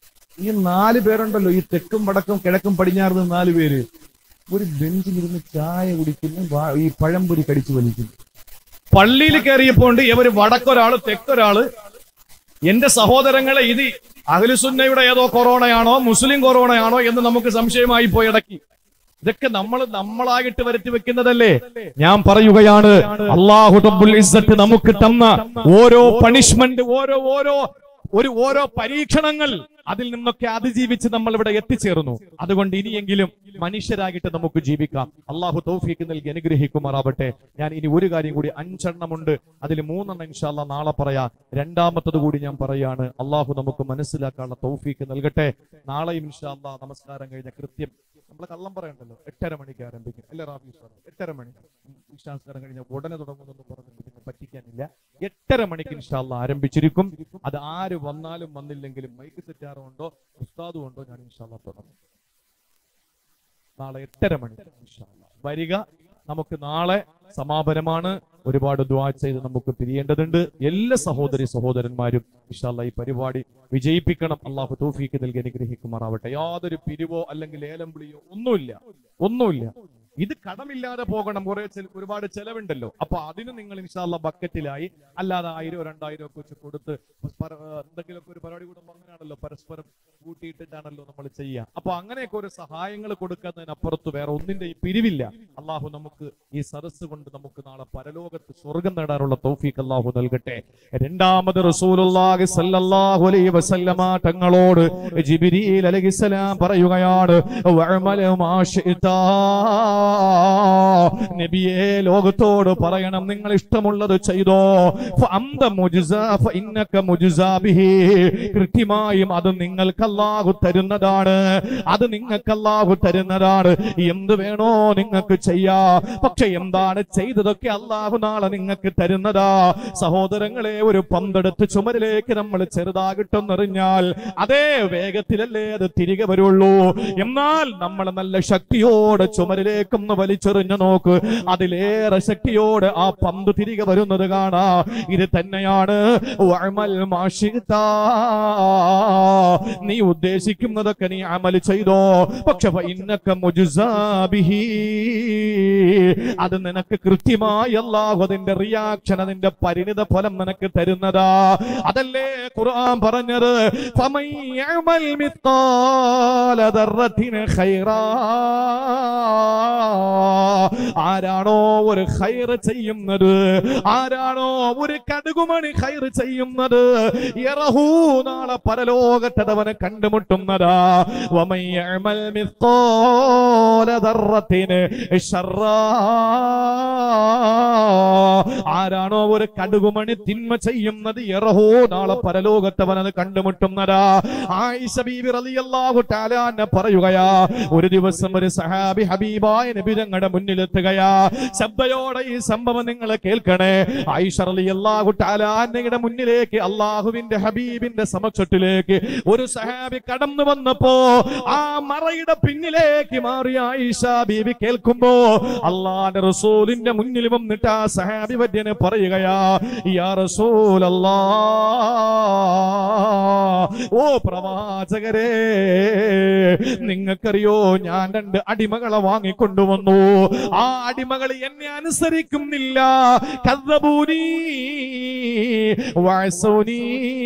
ഈ നാല് പേരുണ്ടല്ലോ ഈ തെക്കും വടക്കും കിഴക്കും പടിഞ്ഞാറുന്ന നാല് പേര് ഒരു ബെഞ്ചിലിരുന്ന് ചായ കുടിക്കുന്നു വാ- ഈ പഴംപൊരി കടിച്ചു വലിക്കുന്നു പള്ളിയിൽ കയറിയപ്പോണ്ട് ഇവര് വടക്കൊരാള് തെക്കൊരാള് എന്റെ സഹോദരങ്ങളെ ഇത് അഖിലുസുന്നയുടെ ഏതോ കൊറോണയാണോ മുസ്ലിം കൊറോണയാണോ എന്ന് നമുക്ക് സംശയമായി പോയി ഇടയ്ക്ക് ഇതൊക്കെ നമ്മൾ നമ്മളായിട്ട് വരുത്തി വെക്കുന്നതല്ലേ ഞാൻ പറയുകയാണ് അള്ളാഹു റബ്ബുൽ ഇസ്സത്ത് നമുക്ക് തന്ന ഓരോ പണിഷ്മെന്റ് ഓരോ ഓരോ ഒരു ഓരോ പരീക്ഷണങ്ങൾ അതിൽ നിന്നൊക്കെ അതിജീവിച്ച് നമ്മൾ ഇവിടെ എത്തിച്ചേർന്നു അതുകൊണ്ട് ഇനിയെങ്കിലും മനുഷ്യരായിട്ട് നമുക്ക് ജീവിക്കാം അള്ളാഹു തൗഫീക്ക് നൽകി അനുഗ്രഹിക്കുമാറാവട്ടെ ഞാൻ ഇനി ഒരു കാര്യം കൂടി അഞ്ചെണ്ണമുണ്ട് അതിൽ മൂന്നെണ്ണം ഇൻഷാല്ല നാളെ പറയാം രണ്ടാമത്തത് കൂടി ഞാൻ പറയാണ് അള്ളാഹു നമുക്ക് മനസ്സിലാക്കാനുള്ള തൗഫീക്ക് നൽകട്ടെ നാളെയും ഇൻഷാല്ല നമസ്കാരം കഴിഞ്ഞ കൃത്യം നമ്മളെ കള്ളം പറയണ്ടല്ലോ എട്ടര മണിക്ക് ആരംഭിക്കും അല്ലേ റാഫി സാർ എട്ടര മണി വിശ്വാസകരം കഴിഞ്ഞ ഉടനെ തുടങ്ങുമെന്ന് പറഞ്ഞിട്ട് പിന്നെ പറ്റിക്കാനില്ല എട്ടര മണിക്ക് ഇൻഷാല്ല ആരംഭിച്ചിരിക്കും അത് ആര് വന്നാലും വന്നില്ലെങ്കിലും മൈക്ക് സെറ്റാറോ ഉണ്ടോ ഉസ്താദും ഉണ്ടോ ഞാൻ ഇൻഷാല്ല തുടങ്ങും നാളെ എട്ടര മണി ഇൻഷാല്ലാ. വരിക നമുക്ക് നാളെ സമാപനമാണ് ഒരുപാട് ദ്വാ ചെയ്ത് നമുക്ക് പിരിയേണ്ടതുണ്ട് എല്ലാ സഹോദരി സഹോദരന്മാരും ഇൻഷാല്ല ഈ പരിപാടി വിജയിപ്പിക്കണം അള്ളാഹു തൗഫീക്ക് നൽകി അനുഗ്രഹിക്കുമാറാവട്ടെ യാതൊരു പിരിവോ അല്ലെങ്കിൽ ഏലം വിളിയോ ഒന്നുമില്ല ഒന്നുമില്ല ഇത് കടമില്ലാതെ പോകണം കുറെ ചെല- ഒരുപാട് ചെലവുണ്ടല്ലോ അപ്പൊ അതിന് നിങ്ങൾ ഇൻഷാല്ല ബക്കറ്റിലായി അല്ലാതെ ആയിരം രണ്ടായിരം ഒക്കെ വെച്ച് കൊടുത്ത് പര- എന്തെങ്കിലുമൊക്കെ ഒരു പരിപാടി കൂടുമ്പോൾ അങ്ങനെയാണല്ലോ പരസ്പരം കൂട്ടിയിട്ടിട്ടാണല്ലോ നമ്മൾ ചെയ്യുക അപ്പൊ അങ്ങനെയൊക്കെ ഒരു സഹായങ്ങൾ കൊടുക്കുന്നതിനപ്പുറത്ത് വേറെ ഒന്നിന്റെ ഈ പിരിവില്ല അള്ളാഹു നമുക്ക് ഈ സദസ്സ് കൊണ്ട് നമുക്ക് നാളെ പരലോകത്ത് സ്വർഗം നേടാനുള്ള തൗഫീഖ് അള്ളാഹു നൽകട്ടെ രണ്ടാമത് റസൂലുള്ളാഹി സല്ലല്ലാഹു അലൈഹി വസല്ലമ തങ്ങളോട് ജിബ്രീൽ അലൈഹിസ്സലാം പറയുകയാണ് വഅമല മാ ശിഅ്താ. നബിയെ ലോകത്തോട് പറയണം നിങ്ങൾ ഇഷ്ടമുള്ളത് ചെയ്തോ ഫഅന്ത മുജ്സാ ഫഇന്നക മുജ്സാ ബിഹി കൃത്യമായും അത് നിങ്ങൾക്ക് അല്ലാഹു തരുന്നതാണ് അത് നിങ്ങൾക്ക് അല്ലാഹു തരുന്നതാണ് എന്ത് വേണോ നിങ്ങൾക്ക് ചെയ്യാ പക്ഷെ എന്താണ് ചെയ്തതൊക്കെ അല്ലാഹു നാളെ നിങ്ങൾക്ക് തരുന്നതാ സഹോദരങ്ങളെ ഒരു പന്തെടുത്ത് ചുമരിലേക്ക് നമ്മൾ ചെറുതാകിട്ടെന്നറിഞ്ഞാൽ അതേ വേഗത്തിലല്ലേ അത് തിരികെ വരുള്ളൂ എന്നാൽ നമ്മൾ നല്ല ശക്തിയോടെ ചുമരിലേക്കൊന്ന് വലിച്ചെറിഞ്ഞു നോക്ക് അതിലേറെ ശക്തിയോടെ ആ പന്ത് തിരികെ വരുന്നത് കാണാ ഇത് തന്നെയാണ് വഅമൽ മാ ശിഅ്താ. നീ ഉദ്ദേശിക്കുന്നതൊക്കെ നീ അമൽ ചെയ്തോ പക്ഷെ ഫഇന്നക മുജ്സാ ബിഹി. അത് നിനക്ക് കൃത്യമായി അല്ലാഹു അതിന്റെ റിയാക്ഷൻ അതിന്റെ പരിണിത ഫലം നിനക്ക് തരുന്നതാ അതല്ലേ ഖുർആൻ പറഞ്ഞത് ഫമൻ യഅമൽ മിത്കാല ദർറത്തിൻ ഖൈറാ ആരാണോ ഒരു ഖൈർ ചെയ്യുന്നത് ആരാണോ ഒരു കടുകുമണി ഖൈർ ചെയ്യുന്നത് യറഹു നാളെ പരലോകത്തവന് കണ്ടുമുട്ടുന്നതാ വമൻ യഅമൽ മിത്കാല ദർറത്തിൻ ശർറാ ആരാണോ ഒരു കടുകുമണി തിന്മ ചെയ്യുന്നത് യറഹോ നാളെ പരലോകത്തവൻ അത് കണ്ടുമുട്ടുന്നതാ ആയിഷ ബീബി റളിയല്ലാഹു തആല അൻഹ പറയുകയാ ഒരു ദിവസം ഒരു സഹാബി ഹബീബായ നബി തങ്ങളുടെ മുന്നിലെത്തുകയാ ശബ്ദയോടെ ഈ സംഭവം നിങ്ങൾ കേൾക്കണേ ആയിഷ റളിയല്ലാഹു തആല അൻഹയുടെ മുന്നിലേക്ക് അള്ളാഹുവിന്റെ ഹബീബിന്റെ സമക്ഷത്തിലേക്ക് ഒരു സഹാബി കടന്നു വന്നപ്പോ ആ മറയുടെ പിന്നിലേക്ക് മാറി ആയിഷ ബീബി കേൾക്കുമ്പോ അള്ളാന്റെ റസൂലിന്റെ മുന്നിൽ വന്നിട്ട് ആ സഹാബി വര്യന് പറയുകയാ യാ റസൂലല്ലാ ഓ പ്രവാചകരെ നിങ്ങൾക്കറിയോ ഞാൻ രണ്ട് അടിമകളെ വാങ്ങിക്കൊണ്ടുവന്നു ആ അടിമകൾ എന്നെ അനുസരിക്കുന്നില്ല കദ്ദബൂനി വഅസൂനി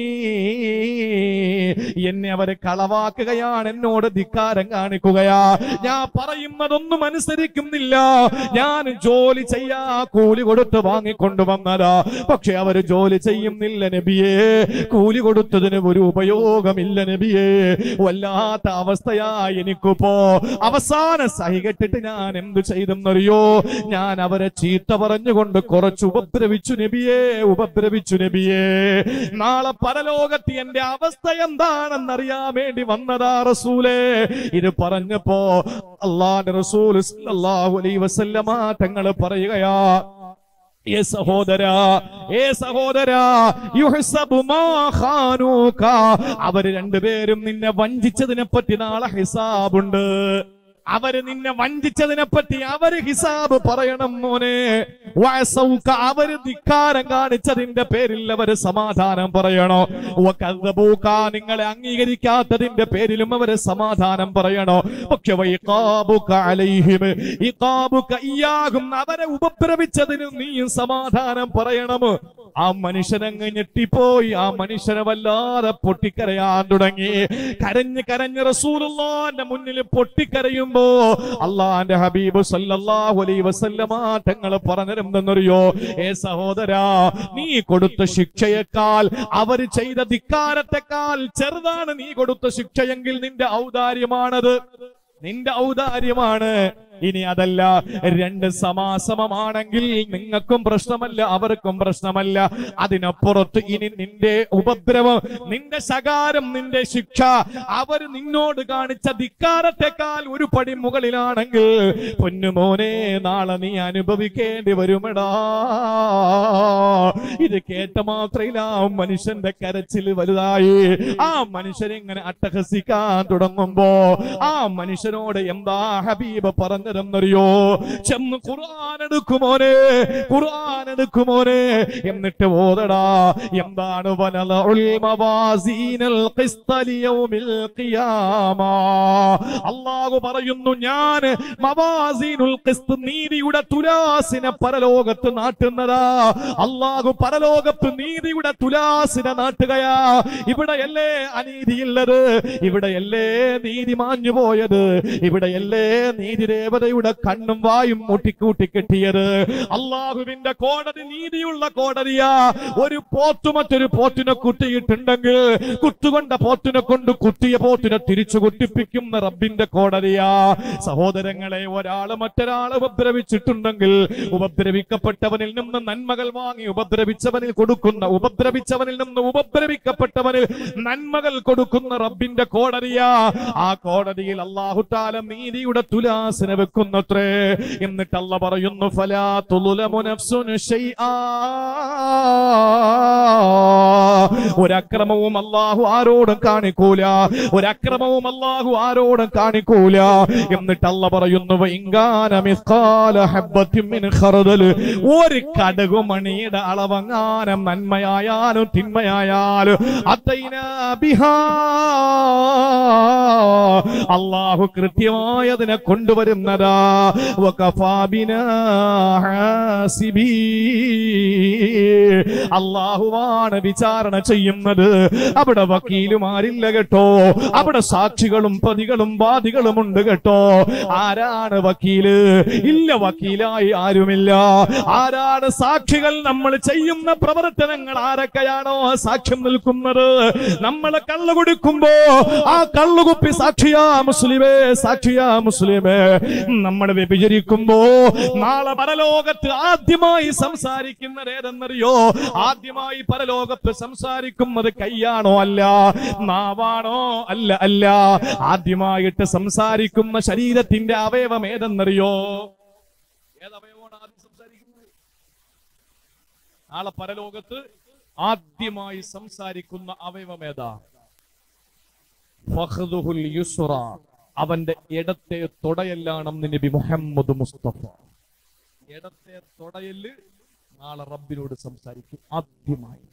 എന്നെ അവര് കളവാക്കുകയാണ് എന്നോട് ധിക്കാരം കാണിക്കുകയാ ഞാൻ പറയുന്നതൊന്നും അനുസരിക്കുന്നില്ല ഞാൻ ജോലി ചെയ്യാ കൂലി കൊടുത്ത് വാങ്ങിക്കൊണ്ടുവന്നതാ പക്ഷെ അവര് ജോലി ചെയ്യുന്നില്ല നബിയേ കൂലി കൊടുത്തതിന് ഒരു ഉപയോഗമില്ല നബിയേ വല്ലാത്ത അവസ്ഥയാ എനിക്കിപ്പോ അവസാന സഹികെട്ടിട്ട് ഞാൻ എന്തു ചെയ്തെന്നറിയോ ഞാൻ അവരെ ചീത്ത പറഞ്ഞുകൊണ്ട് കുറച്ച് ഉപദ്രവിച്ചു നബിയേ ഉപദ്രവിച്ചു നബിയേ നാളെ പരലോകത്ത് എന്റെ അവസ്ഥ എന്താണെന്നറിയാൻ വേണ്ടി വന്നതാ റസൂലേ ഇത് പറഞ്ഞപ്പോ അള്ളാന്റെ റസൂൽ സല്ലല്ലാഹു അലൈഹി വസല്ലമ തങ്ങൾ പറയുകയാ ഏ സഹോദര ഏ സഹോദര യുഹ്സബു മാ ഖാനൂക അവര് രണ്ടുപേരും നിന്നെ വഞ്ചിച്ചതിനെ പറ്റി നാളെ ഹിസാബുണ്ട് അവര് നിന്നെ വഞ്ചിച്ചതിനെ പറ്റി അവര് ഹിസാബ് പറയണം മോനെ വഅസൗക അവര് ധിക്കാരം കാണിച്ചതിന്റെ പേരിൽ അവര് സമാധാനം പറയണോ വകദ്ദബൂക നിങ്ങളെ അംഗീകരിക്കാത്തതിന്റെ പേരിലും അവര് സമാധാനം പറയണോ പക്ഷെ വൈഖാബുക അലൈഹിം ഇഖാബുക ഇയ്യാഹും അവരെ ഉപദ്രവിച്ചതിന് നീയും സമാധാനം പറയണം ആ മനുഷ്യനങ്ങ് ഞെട്ടിപ്പോയി ആ മനുഷ്യനെ വല്ലാതെ പൊട്ടിക്കരയാൻ തുടങ്ങി കരഞ്ഞ് കരഞ്ഞ് റസൂലുള്ളാന്റെ മുന്നിൽ പൊട്ടിക്കരയുമ്പോ അള്ളാന്റെ ഹബീബ് സല്ലല്ലാഹു അലൈഹി വസല്ലമ തങ്ങൾ പറഞ്ഞിരുന്നെന്നറിയോ ഏ സഹോദരാ നീ കൊടുത്ത ശിക്ഷയേക്കാൾ അവര് ചെയ്ത ധിക്കാരത്തെക്കാൾ ചെറുതാണ് നീ കൊടുത്ത ശിക്ഷയെങ്കിൽ നിന്റെ ഔദാര്യമാണത് നിന്റെ ഔദാര്യമാണ് ഇനി അതല്ല രണ്ട് സമാസമമാണെങ്കിൽ നിങ്ങൾക്കും പ്രശ്നമല്ല അവർക്കും പ്രശ്നമല്ല അതിനപ്പുറത്ത് ഇനി നിന്റെ ഉപദ്രവം നിന്റെ ശകാരം നിന്റെ ശിക്ഷ അവർ നിന്നോട് കാണിച്ച ധിക്കാരത്തെക്കാൾ ഒരു പടി മുകളിലാണെങ്കിൽ പൊന്നുമോനെ നാളെ നീ അനുഭവിക്കേണ്ടി വരുമെടാ ഇത് കേട്ട മാത്രയില്ല ആ മനുഷ്യന്റെ കരച്ചിൽ വലുതായി ആ മനുഷ്യനിങ്ങനെ അട്ടഹസിക്കാൻ തുടങ്ങുമ്പോ ആ മനുഷ്യനോട് എന്താ ഹബീബ് പറഞ്ഞതെന്നറിയോ ചെന്ന് ഖുർആൻ എടുക്കുമോനെ ഖുർആൻ എടുക്കുമോനെ എന്നിട്ട് ഓതടാ എന്താണ് വനലഉൽ മവാസീനൽ ഖിസ്ത ലിയൗമിൽ ഖിയാമ അല്ലാഹു പറയുന്നു ഞാൻ മവാസീനുൽ ഖിസ്ത് നീതിയുടെ തുലാസിനെ പരലോകത്ത് നാട്ടുന്നതാ അല്ലാഹു പരലോകത്ത് നീതിയുടെ തുലാസിനെ നാട്ടുകയാ ഇവിടെയല്ലേ അനീതിയുള്ളത് ഇവിടെയല്ലേ നീതി മാഞ്ഞു പോയത് ഇവിടെയല്ലേ നീതി ദേവതയുടെ കണ്ണും വായും മുട്ടിക്കൂട്ടി കെട്ടിയത് അള്ളാഹുവിന്റെ കോടതി നീതിയുള്ള കോടതിയാ ഒരു പോത്തു മറ്റൊരു പോത്തിനെ കുത്തിയിട്ടുണ്ടെങ്കിൽ കുത്തുകൊണ്ട പോത്തിനെ കൊണ്ട് കുത്തിയ പോത്തിനെ തിരിച്ചു കുത്തിപ്പിക്കുന്ന റബ്ബിന്റെ കോടതിയാ സഹോദരങ്ങളെ ഒരാള് മറ്റൊരാളെ ഉപദ്രവിച്ചിട്ടുണ്ടെങ്കിൽ ഉപദ്രവിക്കപ്പെട്ടവനിൽ നിന്ന് നന്മകൾ വാങ്ങി ഉപദ്രവിച്ചവനിൽ കൊടുക്കുന്ന ഉപദ്രവിച്ചവനിൽ നിന്ന് ഉപദ്രവിക്കപ്പെട്ടവനിൽ നന്മകൾ കൊടുക്കുന്ന റബ്ബിന്റെ കോടതിയാ ആ കോടതിയിൽ അള്ളാഹുത്താല നീതിയുടെ തുലാസിനെ വെക്കുന്നത്രേ എന്നിട്ട് അല്ല പറയുന്നു ഫലാ തുലുലമു നഫ്സുൻ ശൈആ ഒരക്രമവും അള്ളാഹു ആരോടും കാണിക്കൂല ഒരക്രമവും അള്ളാഹു ആരോടും കാണിക്കൂല എന്നിട്ട് അല്ല പറയുന്നു "വഇൻകാന മിസ്ഖാല ഹബ്ബത്തിൻ മിൻ ഖർദൽ ഒരു കടുകുമണിയുടെ അളവങ്ങാനം നന്മയായാലും തിന്മയായാലും അത്തൈനാ ബിഹാ അള്ളാഹു കൃത്യമായി അതിനെ കൊണ്ടുവരുന്നതാ വകഫാ ബിനാ ഹാസിബീ. അള്ളാഹുവാണ് വിചാരണ ചെയ്യുന്നത് അവിടെ വക്കീലുമാരില്ല കേട്ടോ അവിടെ സാക്ഷികളും പ്രതികളും വാദികളും ഉണ്ട് കേട്ടോ ആരാണ് വക്കീല് ഇല്ല വക്കീലായി ആരുമില്ല ആരാണ് സാക്ഷികൾ നമ്മൾ ചെയ്യുന്ന പ്രവർത്തനങ്ങൾ ആരൊക്കെയാണോ സാക്ഷ്യം നിൽക്കുന്നത് നമ്മളെ കള്ളു കൊടുക്കുമ്പോ ആ കള്ളുകുപ്പി സാക്ഷിയാ മുസ്ലിമേ സാക്ഷിയാ മുസ്ലിമേ നമ്മൾ വ്യഭിചരിക്കുമ്പോ നാളെ പരലോകത്ത് ആദ്യമായി സംസാരിക്കുന്നത് ഏതെന്നറിയോ ആദ്യമായി പരലോകത്ത് സംസാരിക്കുന്നത് കൈയാണോ അല്ല നാവാണോ അല്ല അല്ല ആദ്യമായിട്ട് സംസാരിക്കുന്ന ശരീരത്തിന്റെ അവയവം ഏതെന്നറിയോ ഏതവയവമാണ് ആദ്യം സംസാരിക്കുന്നത് നാളെ പരലോകത്ത് ആദ്യമായി സംസാരിക്കുന്ന അവയവം ഏതാ ഫഖ്ദുഹുൽ യുസ്റ അവന്റെ ഇടത്തെ തുടയല്ലാണെന്ന് നബി മുഹമ്മദ് മുസ്തഫ ഇടത്തെ തുടയല് നാളെ റബ്ബിനോട് സംസാരിക്കും ആദ്യമായി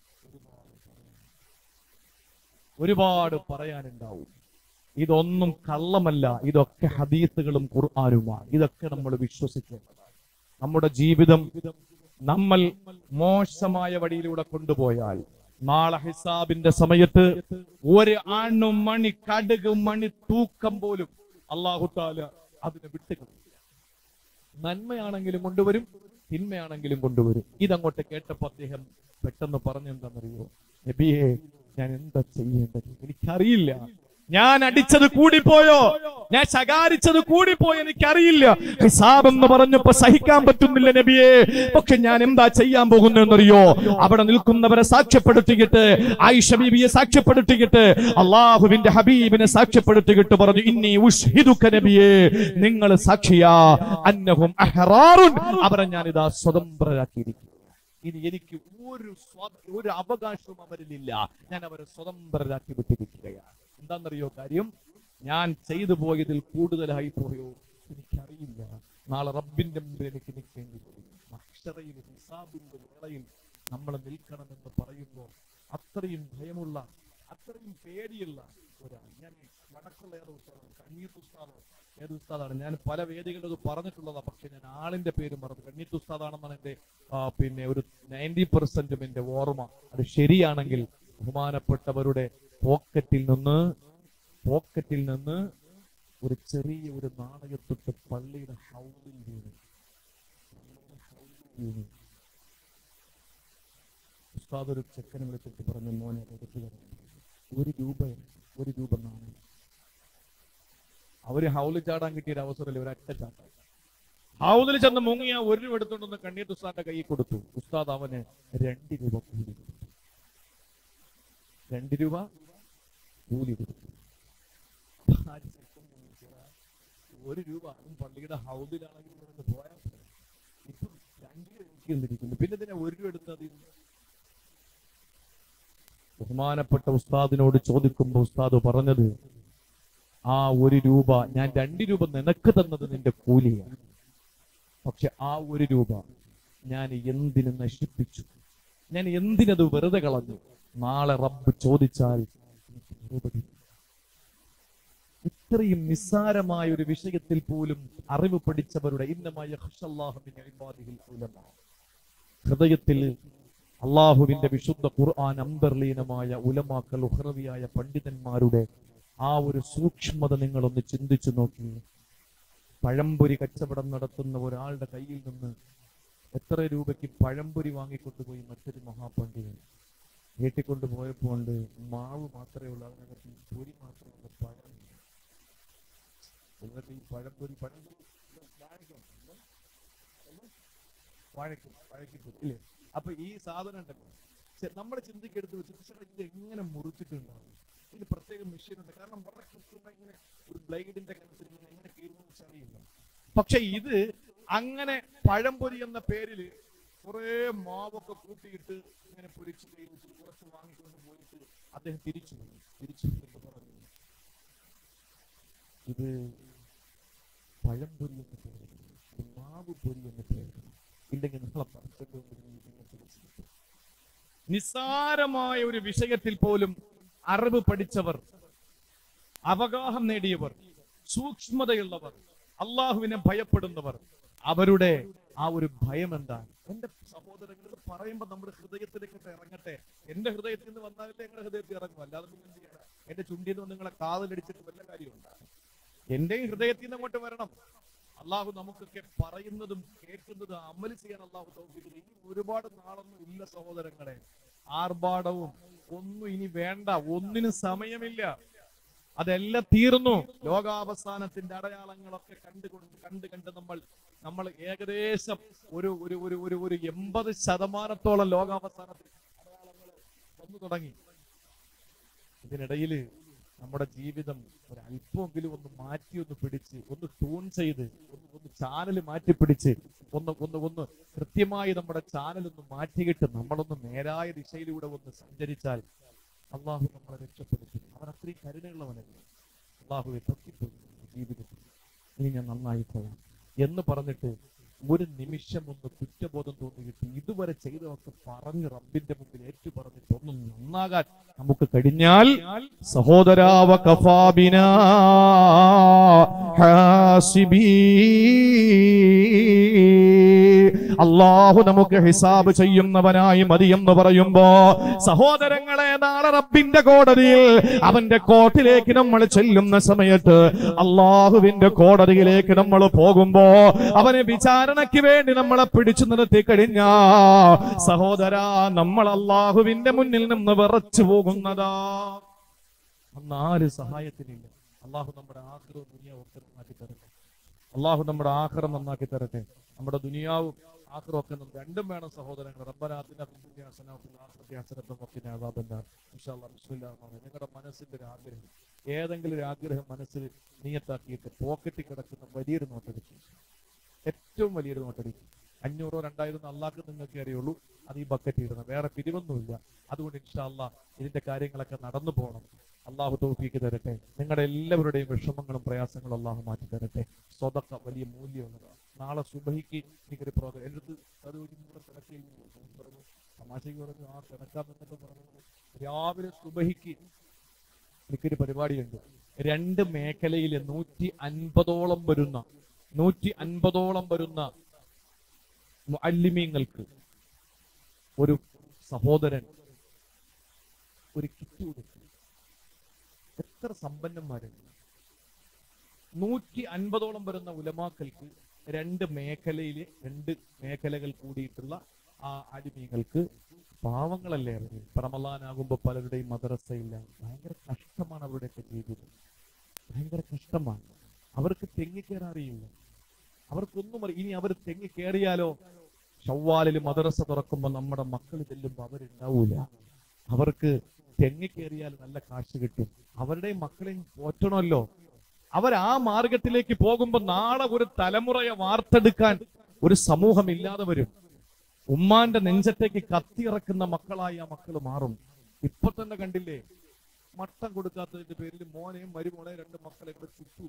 ഒരുപാട് പറയാനുണ്ടാവും ഇതൊന്നും കള്ളമല്ല ഇതൊക്കെ ഹദീസുകളും ഖുർആനുമാണ് ഇതൊക്കെ നമ്മൾ വിശ്വസിക്കേണ്ടതാണ് നമ്മുടെ ജീവിതം നമ്മൾ മോശമായ വഴിയിലൂടെ കൊണ്ടുപോയാൽ നാളെ ഹിസാബിന്റെ സമയത്ത് ഒരു ആണും മണി കടുക് മണി തൂക്കം പോലും അള്ളാഹുത്താല അതിനെ വിട്ടുകളയും നന്മയാണെങ്കിലും കൊണ്ടുവരും തിന്മയാണെങ്കിലും കൊണ്ടുവരും ഇതങ്ങോട്ട് കേട്ടപ്പോ അദ്ദേഹം പെട്ടെന്ന് പറഞ്ഞെന്താണെന്നറിയോ നബിയെ ഞാൻ എന്താ ചെയ്യേണ്ടത് എനിക്കറിയില്ല ഞാൻ അടിച്ചത് കൂടിപ്പോയോ ഞാൻ ശകാരിച്ചത് കൂടിപ്പോയോ എനിക്കറിയില്ല ഹിസാബ് എന്ന് പറഞ്ഞപ്പോ സഹിക്കാൻ പറ്റുന്നില്ല നബിയെ പക്ഷെ ഞാൻ എന്താ ചെയ്യാൻ പോകുന്നതെന്നറിയോ അവിടെ നിൽക്കുന്നവരെ സാക്ഷ്യപ്പെടുത്തിയിട്ട് ആയിഷ ബീബിയെ സാക്ഷ്യപ്പെടുത്തിയിട്ട് അള്ളാഹുവിന്റെ ഹബീബിനെ സാക്ഷ്യപ്പെടുത്തിയിട്ട് പറഞ്ഞു ഇന്നി ഉഷ്ഹിദുക നബിയെ നിങ്ങൾ സാക്ഷിയാ അന്നഹും അഹ്റാറുൻ അവരെ ഞാൻ ഇതാ സ്വതന്ത്രരാക്കിയിരിക്കുന്നു ഇനി എനിക്ക് ഒരു സ്വ- ഒരു അവകാശവും അവരിലില്ല ഞാൻ അവരെ സ്വതന്ത്രരാക്കി വിട്ടിരിക്കുകയാണ് എന്താണെന്നറിയോ കാര്യം ഞാൻ ചെയ്തു പോയതിൽ കൂടുതലായി പോയോ എനിക്കറിയില്ല നാളെ റബ്ബിന്റെ മുമ്പിൽ എനിക്ക് നിൽക്കേണ്ടി വരും അക്ഷരയിൽ ഹിസാബിന്റെ വേളയിൽ നമ്മൾ നിൽക്കണമെന്ന് പറയുമ്പോൾ അത്രയും ഭയമുള്ള അത്രയും പേടിയുള്ള ഒരാൾ ഞാൻ വടക്കുള്ള ഏതോ ഉസ്താദാണ് കണ്ണീത്ത് ഉസ്താദോ ഏത് ഉസ്താദാണ് ഞാൻ പല വേദികളിലും ഇത് പറഞ്ഞിട്ടുള്ളതാ പക്ഷെ ഞാൻ ആളിന്റെ പേര് മറന്നു കണ്ണീത്ത് ഉസ്താദാണെന്നാണ് എന്റെ ആ, പിന്നെ ഒരു നയൻറ്റി പെർസെന്റും എന്റെ ഓർമ്മ അത് ശരിയാണെങ്കിൽ ബഹുമാനപ്പെട്ടവരുടെ പോക്കറ്റിൽ നിന്ന് പോക്കറ്റിൽ നിന്ന് ഒരു ചെറിയ ഒരു നാണയത്തൊട്ട് പള്ളിയുടെ ഹൗസിൽ വീണു വീണു ഉസ്താദ് ഒരു ചെക്കനെ വിളിച്ചിട്ട് പറഞ്ഞു മോനെ അത് എടുത്തു തരാം ഒരു രൂപ ഒരു രൂപ നാണയം അവര് ഹൗല് ചാടാൻ കിട്ടിയ ഒരു അവസരമല്ലേ ഒരൊറ്റ ചാട്ടം ഹൗലിൽ ചെന്ന് മുങ്ങിയ ഒരു രൂപ എടുത്തോണ്ടൊന്ന് കണ്ണീർ ഉസ്താദിന്റെ കൈ കൊടുത്തു ഉസ്താദ് അവന് രണ്ട് രൂപ കൂലി കൊടുത്തു രണ്ട് രൂപ കൂലി കൊടുത്തു ആര് ചെക്കൻ ചോദിച്ചതാ, ഒരു രൂപ അതും പള്ളിയുടെ ഹൗദിലാണെങ്കിൽ ഇവിടെ പോയാൽ പോരെ. ഇപ്പൊ രണ്ട് രൂപ എനിക്ക് തന്നിരിക്കുന്നു പിന്നെ ഇതിനെ ഒരു രൂപ എടുത്തത് ബഹുമാനപ്പെട്ട ഉസ്താദിനോട് ചോദിക്കുമ്പോൾ ഉസ്താദ് പറഞ്ഞത് ആ ഒരു രൂപ ഞാൻ രണ്ട് രൂപ നിനക്ക് തന്നത് നിന്റെ കൂലിയാണ് പക്ഷെ ആ ഒരു രൂപ ഞാൻ എന്തിനു നശിപ്പിച്ചു ഞാൻ എന്തിനത് വെറുതെ കളഞ്ഞു നാളെ റബ്ബ് ചോദിച്ചാൽ എനിക്ക് മറുപടി ഇല്ല. ഇത്രയും നിസ്സാരമായ ഒരു വിഷയത്തിൽ പോലും അറിവ് പഠിച്ചവരുടെ ഇന്നമായ ഹൃദയത്തിൽ അള്ളാഹുവിന്റെ വിശുദ്ധ ഖുർആൻ അന്തർലീനമായ ഉലമാക്കൾ ഉഹ്റവിയായ പണ്ഡിതന്മാരുടെ ആ ഒരു സൂക്ഷ്മത നിങ്ങളൊന്ന് ചിന്തിച്ചു നോക്കി പഴംപൊരി കച്ചവടം നടത്തുന്ന ഒരാളുടെ കയ്യിൽ നിന്ന് എത്ര രൂപയ്ക്ക് പഴംപൊരി വാങ്ങിക്കൊണ്ടുപോയി മറ്റൊരു മഹാപണ്ഡിതൻ വീട്ടിക്കൊണ്ട് പോയപ്പോൾ ഉണ്ട് മാവ് മാത്രമേ ഉള്ളൂ അതിനകത്ത് ഈ പൊരി മാത്രമേ ഉള്ളൂ പഴം എന്നിട്ട് ഈ പഴംപൊരി പഴംപൊരി വാഴയ്ക്കും വാഴയ്ക്കും ഇല്ലേ അപ്പൊ ഈ സാധനം ഉണ്ടല്ലോ നമ്മൾ ചിന്തിക്കെടുത്ത് വെച്ചിട്ട് ചേട്ടാ ഇത് എങ്ങനെ മുറിച്ചിട്ടുണ്ടാവും ഇതിന് പ്രത്യേക മെഷീൻ ഉണ്ട് കാരണം വളരെ കൃത്യമായി ഇങ്ങനെ ഒരു ബ്ലേഡിന്റെ കനത്തിൽ ഇങ്ങനെ എങ്ങനെ കീറുന്നു അറിയില്ല പക്ഷെ ഇത് അങ്ങനെ പഴംപൊരി എന്ന പേരില് കുറെ മാവൊക്കെ കൂട്ടിയിട്ട് ഇങ്ങനെ പൊരിച്ച് കയ്യിൽ വെച്ചിട്ട് കുറച്ച് വാങ്ങിക്കൊണ്ട് പോയിട്ട് അദ്ദേഹം തിരിച്ചു പോയി തിരിച്ചു പോയിട്ട് പറഞ്ഞു ഇത് പഴംപൊരി എന്ന പേര് ഇത് മാവ് പൊരി എന്ന പേര് ഇല്ലെങ്കിൽ നിങ്ങളെ പറിച്ചിട്ട് നിസ്സാരമായ ഒരു വിഷയത്തിൽ പോലും അറിവ് പഠിച്ചവർ അവഗാഹം നേടിയവർ സൂക്ഷ്മതയുള്ളവർ അള്ളാഹുവിനെ ഭയപ്പെടുന്നവർ അവരുടെ ആ ഒരു ഭയം എന്താണ് എന്റെ സഹോദരങ്ങൾ ഇത് പറയുമ്പോ നമ്മുടെ ഹൃദയത്തിലേക്ക് ഇറങ്ങട്ടെ എന്റെ ഹൃദയത്തിൽ നിന്ന് വന്നാലേ നിങ്ങളുടെ ഹൃദയത്തിൽ ഇറങ്ങും അല്ലാതെ പിന്നെ എന്ത് ചെയ്യണം എന്റെ ചുണ്ടിൽ നിന്ന് നിങ്ങളെ കാതലടിച്ചിട്ട് വല്ല കാര്യമുണ്ടാകും എന്റെയും ഹൃദയത്തിൽ നിന്ന് അങ്ങോട്ട് വരണം അള്ളാഹു നമുക്കൊക്കെ പറയുന്നതും കേൾക്കുന്നതും അമല് ചെയ്യാൻ അള്ളാഹു തൗഫീഖ് തരും. ഇനി ഒരുപാട് നാളൊന്നും ഇല്ല സഹോദരങ്ങളെ ആർഭാടവും ഒന്നും ഇനി വേണ്ട ഒന്നിനും സമയമില്ല അതെല്ലാം തീർന്നു ലോകാവസാനത്തിന്റെ അടയാളങ്ങളൊക്കെ കണ്ടുകൊണ്ട് കണ്ട് കണ്ട് നമ്മൾ നമ്മൾ ഏകദേശം ഒരു ഒരു ഒരു ഒരു ഒരു എൺപത് ശതമാനത്തോളം ലോകാവസാനത്തിന്റെ അടയാളങ്ങൾ വന്നു തുടങ്ങി ഇതിനിടയിൽ നമ്മുടെ ജീവിതം ഒരല്പമെങ്കിലും ഒന്ന് മാറ്റി ഒന്ന് പിടിച്ച് ഒന്ന് ട്യൂൺ ചെയ്ത് ഒന്ന് ഒന്ന് ചാനൽ മാറ്റി പിടിച്ച് ഒന്ന് ഒന്ന് ഒന്ന് കൃത്യമായി നമ്മുടെ ചാനൽ ഒന്ന് മാറ്റിയിട്ട് നമ്മളൊന്ന് നേരായ ദിശയിലൂടെ ഒന്ന് സഞ്ചരിച്ചാൽ അള്ളാഹു നമ്മളെ രക്ഷപ്പെടുത്തും അവൻ അത്രയും കരുണയുള്ളവനല്ലേ അള്ളാഹുവെ പറ്റിപ്പോയി ജീവിതത്തിൽ ഇനി ഞാൻ നന്നായി പോകാം എന്ന് പറഞ്ഞിട്ട് ഒരു നിമിഷം ഒന്ന് കുറ്റബോധം തോന്നിയിട്ട് ഇതുവരെ ചെയ്തതൊക്കെ പറഞ്ഞ് റബ്ബിന്റെ മുമ്പിൽ ഏറ്റു പറഞ്ഞിട്ട് ഒന്ന് നന്നാകാൻ നമുക്ക് കഴിഞ്ഞാൽ സഹോദരാവ കഫാബിന അള്ളാഹു നമുക്ക് ഹിസാബ് ചെയ്യുന്നവനായി മതിയെന്ന് പറയുമ്പോ സഹോദരങ്ങളെ നാളെ റബ്ബിന്റെ കോടതിയിൽ അവന്റെ കോട്ടിലേക്ക് നമ്മൾ ചെല്ലുന്ന സമയത്ത് അള്ളാഹുവിന്റെ കോടതിയിലേക്ക് നമ്മൾ പോകുമ്പോ അവനെ വിചാരണയ്ക്ക് വേണ്ടി നമ്മളെ പിടിച്ചു നിർത്തി കഴിഞ്ഞാ സഹോദര നമ്മൾ അള്ളാഹുവിന്റെ മുന്നിൽ നിന്ന് വിറച്ചു പോകുന്നതാ അന്ന് ആര് സഹായത്തിനില്ല അള്ളാഹു നമ്മുടെ ആഗ്രഹവും ദുനിയാവും ഒക്കെ നന്നാക്കി തരട്ടെ അള്ളാഹു നമ്മുടെ ആഹ്റം നന്നാക്കി തരട്ടെ നമ്മുടെ ദുനിയാവും ആഹ്റം ഒക്കെ നന്ന- രണ്ടും വേണം സഹോദരങ്ങൾ റബ്ബനാത്തിന്റെ നിങ്ങളുടെ മനസ്സിന്റെ ഒരു ആഗ്രഹം ഏതെങ്കിലും ഒരു ആഗ്രഹം മനസ്സിൽ നിയത്താക്കിയിട്ട് പോക്കറ്റിൽ കിടക്കുന്ന വലിയൊരു നോട്ടടിക്കും ഏറ്റവും വലിയൊരു നോട്ടടിക്കും അഞ്ഞൂറോ രണ്ടായിരം അള്ളാഹ്ക്ക് നിങ്ങൾക്ക് അറിയുള്ളൂ അത് ഈ ബക്കറ്റ് ഇടണം വേറെ പിരിവൊന്നുമില്ല അതുകൊണ്ട് ഇൻഷാല്ല ഇതിന്റെ കാര്യങ്ങളൊക്കെ നടന്നു പോകണം അള്ളാഹു തോഫിക്ക് തരട്ടെ നിങ്ങളുടെ എല്ലാവരുടെയും വിഷമങ്ങളും പ്രയാസങ്ങളും അള്ളാഹു മാറ്റി തരട്ടെ സ്വതക്ക വലിയ മൂല്യമുള്ളതാണ് നാളെ സുബഹിക്ക് എനിക്കൊരു പ്രോഗ്രാം എടുത്ത് അത് ഒരു കൂടെ കിടക്കയിൽ പറഞ്ഞു തമാശയ്ക്ക് പറഞ്ഞു ആ കിടക്കാമെന്നൊക്കെ പറഞ്ഞു രാവിലെ സുബഹിക്ക് എനിക്കൊരു പരിപാടിയുണ്ട് രണ്ട് മേഖലയിലെ നൂറ്റി അൻപതോളം വരുന്ന നൂറ്റി അൻപതോളം വരുന്ന മുഅല്ലിമീങ്ങൾക്ക് ഒരു സഹോദരൻ ഒരു കിറ്റ് കൊടുത്തു എത്ര സമ്പന്നന്മാരുണ്ട് നൂറ്റി അൻപതോളം വരുന്ന ഉലമാക്കൾക്ക് രണ്ട് മേഖലയിലെ രണ്ട് മേഖലകൾ കൂടിയിട്ടുള്ള ആ അടിമീങ്ങൾക്ക് പാവങ്ങളല്ലേ അവര് പ്രമലാനാകുമ്പോ പലരുടെയും മദ്രസയില്ല ഭയങ്കര കഷ്ടമാണ് അവരുടെയൊക്കെ ജീവിതം ഭയങ്കര കഷ്ടമാണ് അവർക്ക് തെങ്ങിക്കേറാൻ അറിയില്ല അവർക്കൊന്നും അറി- ഇനി അവർ തെങ്ങി കയറിയാലോ ഷവ്വാലിൽ മദ്രസ തുറക്കുമ്പോൾ നമ്മുടെ മക്കൾ ചെല്ലുമ്പോൾ അവരുണ്ടാവൂല അവർക്ക് തെങ്ങി കയറിയാൽ നല്ല കാശ് കിട്ടും അവരുടെയും മക്കളെയും പോറ്റണമല്ലോ അവർ ആ മാർഗത്തിലേക്ക് പോകുമ്പോൾ നാളെ ഒരു തലമുറയെ വാർത്തെടുക്കാൻ ഒരു സമൂഹം ഇല്ലാതെ വരും ഉമ്മാന്റെ നെഞ്ചത്തേക്ക് കത്തിയിറക്കുന്ന മക്കളായി ആ മക്കൾ മാറും ഇപ്പൊ തന്നെ കണ്ടില്ലേ മട്ടം കൊടുക്കാത്തതിന്റെ പേരിൽ മോനെയും മരുമോളെയും രണ്ട് മക്കളെ ഇവിടെ ചുറ്റു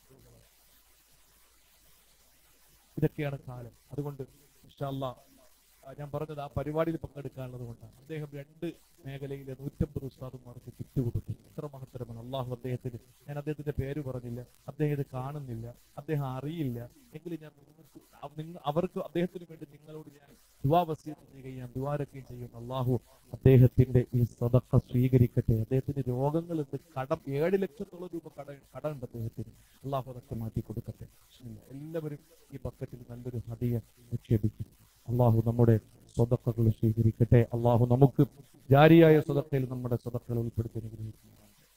ഇതൊക്കെയാണ് കാലം അതുകൊണ്ട് ഇൻഷാല്ലാ ആ, ഞാൻ പറഞ്ഞത് ആ പരിപാടിയിൽ പങ്കെടുക്കാനുള്ളത് കൊണ്ടാണ് അദ്ദേഹം രണ്ട് മേഖലയിലെ നൂറ്റമ്പത് ഉസ്താദുമാർക്ക് കിറ്റ് കൊടുത്തു എത്ര മഹത്തരമാണ് അള്ളാഹു അദ്ദേഹത്തിന് ഞാൻ അദ്ദേഹത്തിന്റെ പേര് പറഞ്ഞില്ല അദ്ദേഹം ഇത് കാണുന്നില്ല അദ്ദേഹം അറിയില്ല എങ്കിലും ഞാൻ നിങ്ങൾക്ക് അവ- നിങ്ങ- അവർക്ക് അദ്ദേഹത്തിന് വേണ്ടി നിങ്ങളോട് ഞാൻ ദുവാ വസീത്ത് ചെയ്യുകയും ഞാൻ ദുവാരൊക്കെയും ചെയ്യും അള്ളാഹു അദ്ദേഹത്തിന്റെ ഈ സദക്ക സ്വീകരിക്കട്ടെ അദ്ദേഹത്തിന് രോഗങ്ങളുണ്ട് കടം ഏഴ് ലക്ഷത്തോളം രൂപ കട കടമുണ്ട് അദ്ദേഹത്തിന് അള്ളാഹു അതൊക്കെ മാറ്റി കൊടുക്കട്ടെ ബിസ്മില്ലാ. എല്ലാവരും ഈ ബക്കറ്റിൽ നല്ലൊരു ഹദിയ നിക്ഷേപിക്കും അള്ളാഹു നമ്മുടെ സ്വതക്കകൾ സ്വീകരിക്കട്ടെ അള്ളാഹു നമുക്ക് ജാരിയായ സ്വതക്കയിൽ നമ്മുടെ സ്വതക്കകൾ ഉൾപ്പെടുത്തി അനുഗ്രഹിക്കുന്നു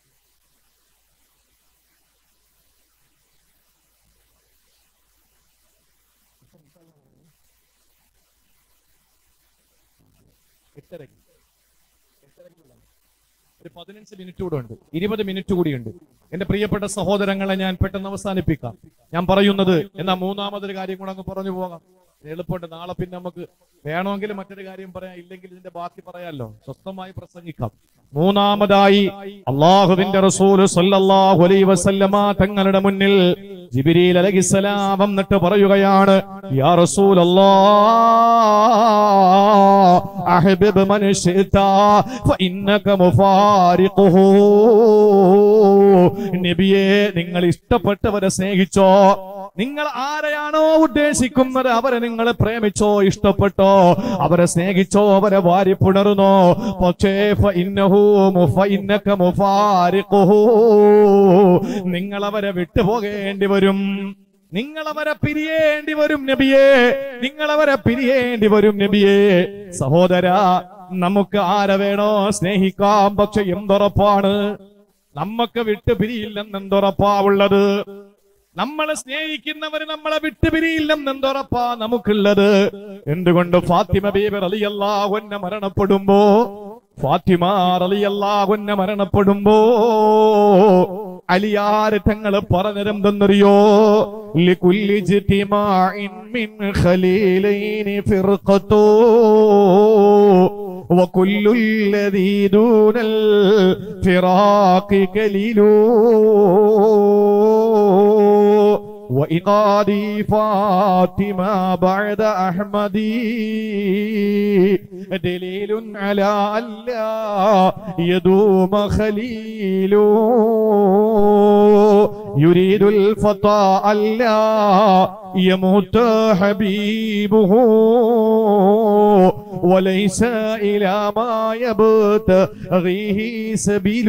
എട്ടരയ്ക്ക് എട്ടരയ്ക്കുള്ള ഒരു പതിനഞ്ച് മിനിറ്റ് കൂടെ ഉണ്ട് ഇരുപത് മിനിറ്റ് കൂടിയുണ്ട് എന്റെ പ്രിയപ്പെട്ട സഹോദരങ്ങളെ ഞാൻ പെട്ടെന്ന് അവസാനിപ്പിക്കാം ഞാൻ പറയുന്നത് എന്നാ മൂന്നാമതൊരു കാര്യം കൂടെ അങ്ങ് പറഞ്ഞു പോകാം എളുപ്പമുണ്ട് നാളെ പിന്നെ നമുക്ക് വേണമെങ്കിൽ മറ്റൊരു കാര്യം പറയാം ഇല്ലെങ്കിൽ ഇതിന്റെ ബാക്കി പറയാമല്ലോ സ്വസ്ഥമായി പ്രസംഗിക്കാം മൂന്നാമതായി അള്ളാഹുവിന്റെ റസൂല് സല്ലല്ലാഹു അലൈഹി വസല്ലമ തങ്ങളുടെ മുന്നിൽ ജിബ്രീൽ അലൈഹിസ്സലാം വന്നിട്ട് പറയുകയാണ് യാ റസൂലല്ലാഹ് അഹ്ബിബ് മൻ ശിഅത ഫഇന്നക മുഫാരിഖുഹു നബിയേ നിങ്ങൾ ഇഷ്ടപ്പെട്ടവരെ സ്നേഹിച്ചോ നിങ്ങൾ ആരെയാണോ ഉദ്ദേശിക്കുന്നത് അവരെ നിങ്ങൾ പ്രേമിച്ചോ ഇഷ്ടപ്പെട്ടോ അവരെ സ്നേഹിച്ചോ അവരെ വാരി പുണർന്നോ പക്ഷേ ഫഇന്നഹു മുഫഇന്നക മുഫാരിഖുഹു നിങ്ങൾ അവരെ വിട്ടുപോകേണ്ടി വരും നിങ്ങൾ അവരെ പിരിയേണ്ടി വരും നബിയേ നിങ്ങൾ അവരെ പിരിയേണ്ടി വരും നബിയേ സഹോദര നമുക്ക് ആരെ വേണോ സ്നേഹിക്കാം പക്ഷെ എന്തുറപ്പാണ് നമുക്ക് വിട്ടു പിരിയില്ലെന്ന് എന്തുറപ്പാ ഉള്ളത് നമ്മളെ സ്നേഹിക്കുന്നവർ നമ്മളെ വിട്ടുപിരിയില്ലെന്ന് എന്തുറപ്പാ നമുക്കുള്ളത് എന്തുകൊണ്ട് ഫാത്തിമ ബീബി റളിയല്ലാഹുവിനെ മരണപ്പെടുമ്പോ ഫാത്തിമ റളിയല്ലാഹുവിനെ മരണപ്പെടുമ്പോ അലിയാര് തങ്ങൾ പറഞ്ഞതെന്തെന്നറിയോ ലികുല്ലി ജിതിമാഇൻ മിൻ ഖലീലൈനി ഫിർഖത്തു وكل الذي دون الفراق كليل وإقادي فاطمة بعد أحمدي دليل على ألا يدوم خليل يريد الفتى ألا يموت حبيبه وليس إلى ما يبتغيه سبيل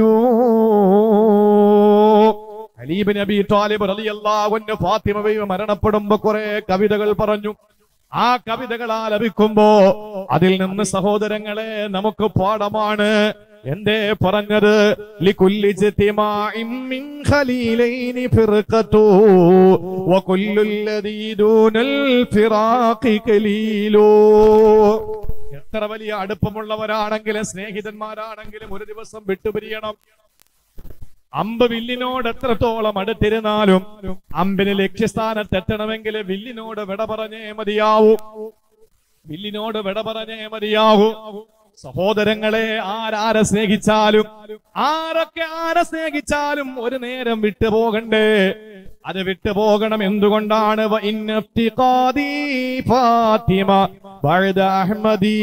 അലീബ് നബി താലിബ് റളിയല്ലാഹു അൻഹു ഫാത്തിമ ബീവി മരണപ്പെടുമ്പോ കുറെ കവിതകൾ പറഞ്ഞു ആ കവിതകൾ ആലപിക്കുമ്പോ അതിൽ നിന്ന് സഹോദരങ്ങളെ നമുക്ക് പാഠമാണ് എന്തേ പറഞ്ഞത് ലികുല്ലി ജിതിമാഇൻ മിൻ ഖലീലൈനി ഫിർഖത്തു വകുല്ലു الذي دون الفراق കലീലു എത്ര വലിയ അടുപ്പമുള്ളവരാണെങ്കിലും സ്നേഹിതന്മാരാണെങ്കിലും ഒരു ദിവസം വിട്ടുപിരിയണം അമ്പ് വില്ലിനോട് എത്രത്തോളം അടുത്തിരുന്നാലും അമ്പിന് ലക്ഷ്യസ്ഥാനത്ത് എത്തണമെങ്കിൽ വില്ലിനോട് വിട പറഞ്ഞേ മതിയാവൂ വില്ലിനോട് വിട പറഞ്ഞേ മതിയാവൂ സഹോദരങ്ങളെ ആരാരെ സ്നേഹിച്ചാലും ആരൊക്കെ ആരെ സ്നേഹിച്ചാലും ഒരു നേരം വിട്ടുപോകണ്ടേ അത് വിട്ടുപോകണം എന്തുകൊണ്ടാണ് വ ഇന്ന ഇഫ്തിഖാദി ഫാത്തിമ ബഅദ അഹ്മദി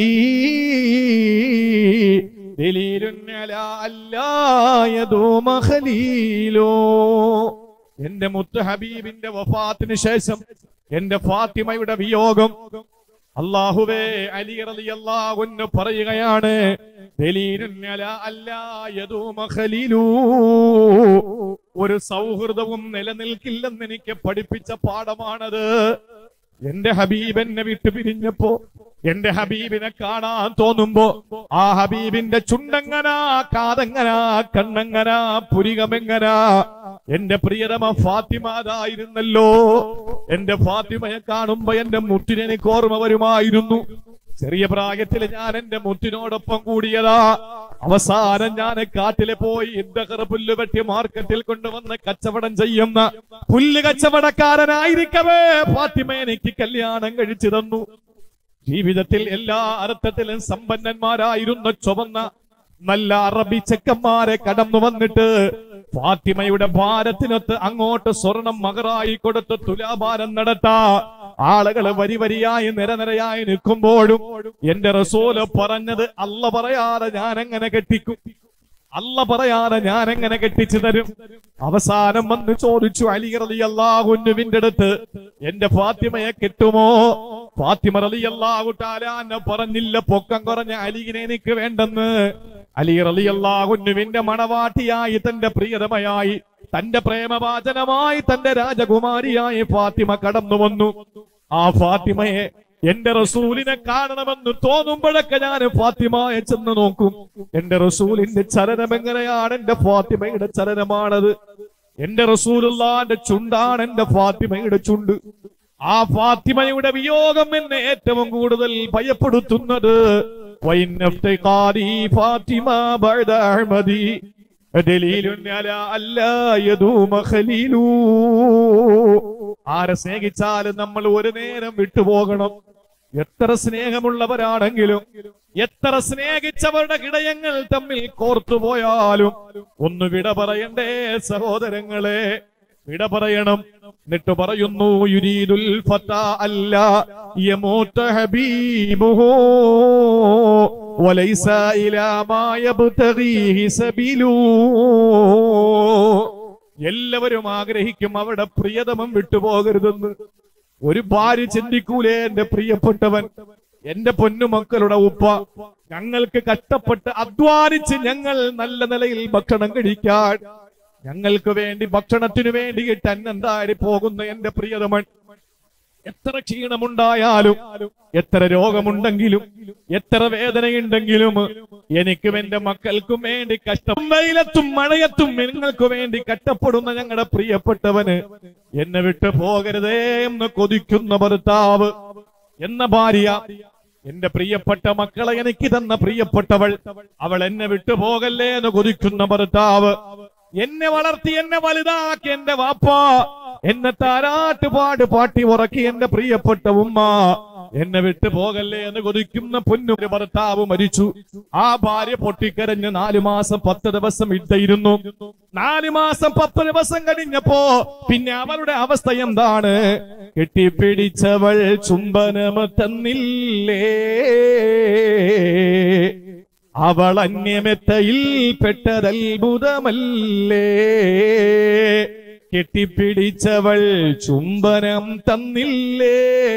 ദലീലുൻ അലാ അല്ലാ യദൂമ ഖലീലോ എന്റെ മുത്ത് ഹബീബിന്റെ വഫാത്തിന് ശേഷം എന്റെ ഫാത്തിമയുടെ വിയോഗം അള്ളാഹുവേ അലി റളിയല്ലാഹു അൻഹു പറയുകയാണ് ദലീലുൻ അലാ അല്ലാ യദൂമ ഖലീലു ഒരു സൗഹൃദവും നിലനിൽക്കില്ലെന്ന് എനിക്ക് പഠിപ്പിച്ച പാഠമാണത് എന്റെ ഹബീബ് എന്നെ വിട്ടു പിരിഞ്ഞപ്പോ എന്റെ ഹബീബിനെ കാണാൻ തോന്നുമ്പോ ആ ഹബീബിന്റെ ചുണ്ടങ്ങനാ കാതങ്ങനാ കണ്ണങ്ങനാ പുരികമെങ്ങനാ എന്റെ പ്രിയതമ ഫാത്തിമാതായിരുന്നല്ലോ എന്റെ ഫാത്തിമയെ കാണുമ്പോ എന്റെ മുത്തിനെ എനിക്ക് ഓർമ്മ വരുമായിരുന്നു ചെറിയ പ്രായത്തിൽ ഞാൻ എന്റെ മുത്തിനോടൊപ്പം കൂടിയതാ അവസാനം ഞാൻ കാട്ടിലെ പോയി ഇന്ദഹർ പുല്ല് വെട്ടി മാർക്കറ്റിൽ കൊണ്ടുവന്ന് കച്ചവടം ചെയ്യുന്ന പുല്ല് കച്ചവടക്കാരനായിരിക്കവേ ഫാത്തിമ എനിക്ക് കല്യാണം കഴിച്ചു തന്നു ജീവിതത്തിൽ എല്ലാ അർത്ഥത്തിലും സമ്പന്നന്മാരായിരുന്ന ചുവന്ന നല്ല അറബി ചെക്കന്മാരെ കടന്നു വന്നിട്ട് ഫാത്തിമയുടെ ഭാരത്തിനൊത്ത് അങ്ങോട്ട് സ്വർണം മകറായി കൊടുത്ത് തുലാഭാരം നടത്താ ആളുകള് വരി വരിയായി നിരനിരയായി നിൽക്കുമ്പോഴും എന്റെ റസൂല് പറഞ്ഞത് അല്ല പറയാതെ ഞാൻ എങ്ങനെ കെട്ടിക്കും അല്ല പറയാതെ ഞാൻ എങ്ങനെ കെട്ടിച്ചു തരും അവസാനം വന്ന് ചോദിച്ചു അലി റലി അള്ളാഹുവിന്റെ അടുത്ത് എന്റെ ഫാത്തിമയെ കെട്ടുമോ ഫാത്തിമ റലി അള്ളാഹുട്ടാലാന്ന് പറഞ്ഞില്ല പൊക്കം കുറഞ്ഞ അലിഗിനെ എനിക്ക് വേണ്ടെന്ന് അലി റലി അള്ളാഹുവിന്റെ മണവാട്ടിയായി തന്റെ പ്രിയതമയായി തന്റെ പ്രേമവാചനമായി തന്റെ രാജകുമാരിയായി ഫാത്തിമ കടന്നു വന്നു ആ ഫാത്തിമയെ എന്റെ റസൂലിനെ കാണണമെന്ന് തോന്നുമ്പോഴൊക്കെ ഞാൻ ഫാത്തിമയെ ചെന്ന് നോക്കും എന്റെ റസൂലിന്റെ ചലനം എങ്ങനെയാണ് എന്റെ ഫാത്തിമയുടെ ചലനമാണത് എന്റെ റസൂലുള്ളാന്റെ ചുണ്ടാണ് എന്റെ ഫാത്തിമയുടെ ചുണ്ട് ആ ഫാത്തിമയുടെ വിയോഗം എന്നെ ഏറ്റവും കൂടുതൽ ഭയപ്പെടുത്തുന്നത് وإن افتقاري فاطمة بعد أحمدي دليل على ألا يدوم خليل ആരെ സ്നേഹിച്ചാലും നമ്മൾ ഒരു നേരം വിട്ടുപോകണം എത്ര സ്നേഹമുള്ളവരാണെങ്കിലും എത്ര സ്നേഹിച്ചവരുടെ ഹൃദയങ്ങൾ തമ്മിൽ കോർത്തുപോയാലും ഒന്ന് വിട പറയണ്ടേ സഹോദരങ്ങളെ വിട പറയണം എന്നിട്ട് പറയുന്നു യുരീദുൽ ഫത അല്ല യമൂത ഹബീബുഹു വലൈസ ഇലാ മാ യബ്തഗീഹി സബീലു എല്ലാവരും ആഗ്രഹിക്കും അവിടെ പ്രിയതമം വിട്ടുപോകരുതെന്ന് ഒരു ഭാര്യ ചിന്തിക്കൂലേ എന്റെ പ്രിയപ്പെട്ടവൻ എന്റെ പൊന്നുമക്കളുടെ ഉപ്പ ഞങ്ങൾക്ക് കഷ്ടപ്പെട്ട് അധ്വാനിച്ച് ഞങ്ങൾ നല്ല നിലയിൽ ഭക്ഷണം കഴിക്കാൻ ഞങ്ങൾക്ക് വേണ്ടി ഭക്ഷണത്തിനു വേണ്ടിയിട്ട് അന്നെന്താടി പോകുന്ന എന്റെ പ്രിയതമൻ എത്ര ക്ഷീണമുണ്ടായാലും എത്ര രോഗമുണ്ടെങ്കിലും എത്ര വേദനയുണ്ടെങ്കിലും എനിക്കും എന്റെ മക്കൾക്കും വേണ്ടി കഷ്ടം വെയിലത്തും മഴയത്തും നിങ്ങൾക്ക് വേണ്ടി കഷ്ടപ്പെടുന്ന ഞങ്ങളുടെ പ്രിയപ്പെട്ടവന് എന്നെ വിട്ടു പോകരുതേ എന്ന് കൊതിക്കുന്ന ഭർത്താവ് എന്ന ഭാര്യ എന്റെ പ്രിയപ്പെട്ട മക്കളെ എനിക്ക് തന്ന പ്രിയപ്പെട്ടവൾ അവൾ എന്നെ വിട്ടു പോകല്ലേ എന്ന് കൊതിക്കുന്ന ഭർത്താവ് എന്നെ വളർത്തി എന്നെ വലുതാക്കി എന്റെ വാപ്പ എന്നെ താരാട്ടുപാട് പാട്ടി ഉറക്കി എന്റെ പ്രിയപ്പെട്ട ഉമ്മ എന്നെ വിട്ടു പോകല്ലേ എന്ന് കൊതിക്കുന്ന പൊന്നു ഒരു ഭർത്താവ് മരിച്ചു ആ ഭാര്യ പൊട്ടിക്കരഞ്ഞ് നാലു മാസം പത്ത് ദിവസം ഇട്ടായിരുന്നു നാലു മാസം പത്ത് ദിവസം കഴിഞ്ഞപ്പോ പിന്നെ അവളുടെ അവസ്ഥ എന്താണ് കെട്ടിപ്പിടിച്ചവൾ ചുംബനം തന്നില്ലേ അവൾ അന്യമെത്തയിൽ പെട്ടതത്ഭുതമല്ലേ കെട്ടിപ്പിടിച്ചവൾ ചുംബനം തന്നില്ലേ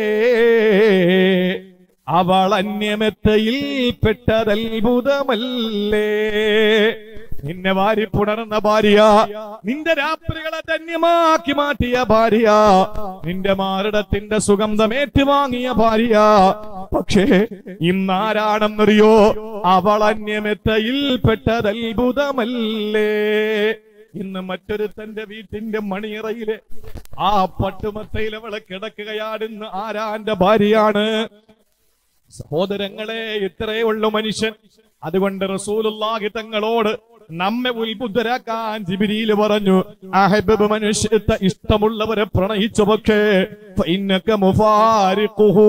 അവൾ അന്യമെത്തയിൽ പെട്ടതത്ഭുതമല്ലേ നിന്നെ വാരി പുണർന്ന ഭാര്യ നിന്റെ രാത്രികളെ ധന്യമാക്കി മാറ്റിയ ഭാര്യ നിന്റെ മാരടത്തിന്റെ സുഗന്ധം ഏറ്റുവാങ്ങിയ ഭാര്യ പക്ഷേ ഇന്നാരാണെന്നറിയോ അവൾ അന്യമെത്തയിൽ പെട്ടതത്ഭുതമല്ലേ ഇന്ന് മറ്റൊരു തന്റെ വീട്ടിന്റെ മണിയറയിലെ ആ പട്ടുമത്തയിൽ അവളെ കിടക്കുകയാടുന്ന ആരാന്റെ ഭാര്യയാണ് സഹോദരങ്ങളെ ഇത്രയേ ഉള്ളൂ മനുഷ്യൻ അതുകൊണ്ട് റസൂലുള്ളാഹി തങ്ങളോട് നമ്മെ ഉത്ബുദ്ധരാക്കാൻ ജിബിരിയിൽ പറഞ്ഞു അഹബബ് മനുഷ്യത്തെ ഇഷ്ടമുള്ളവരെ പ്രണയിച്ചു പക്ഷേ ഫൈനക മുഫാരിഖുഹു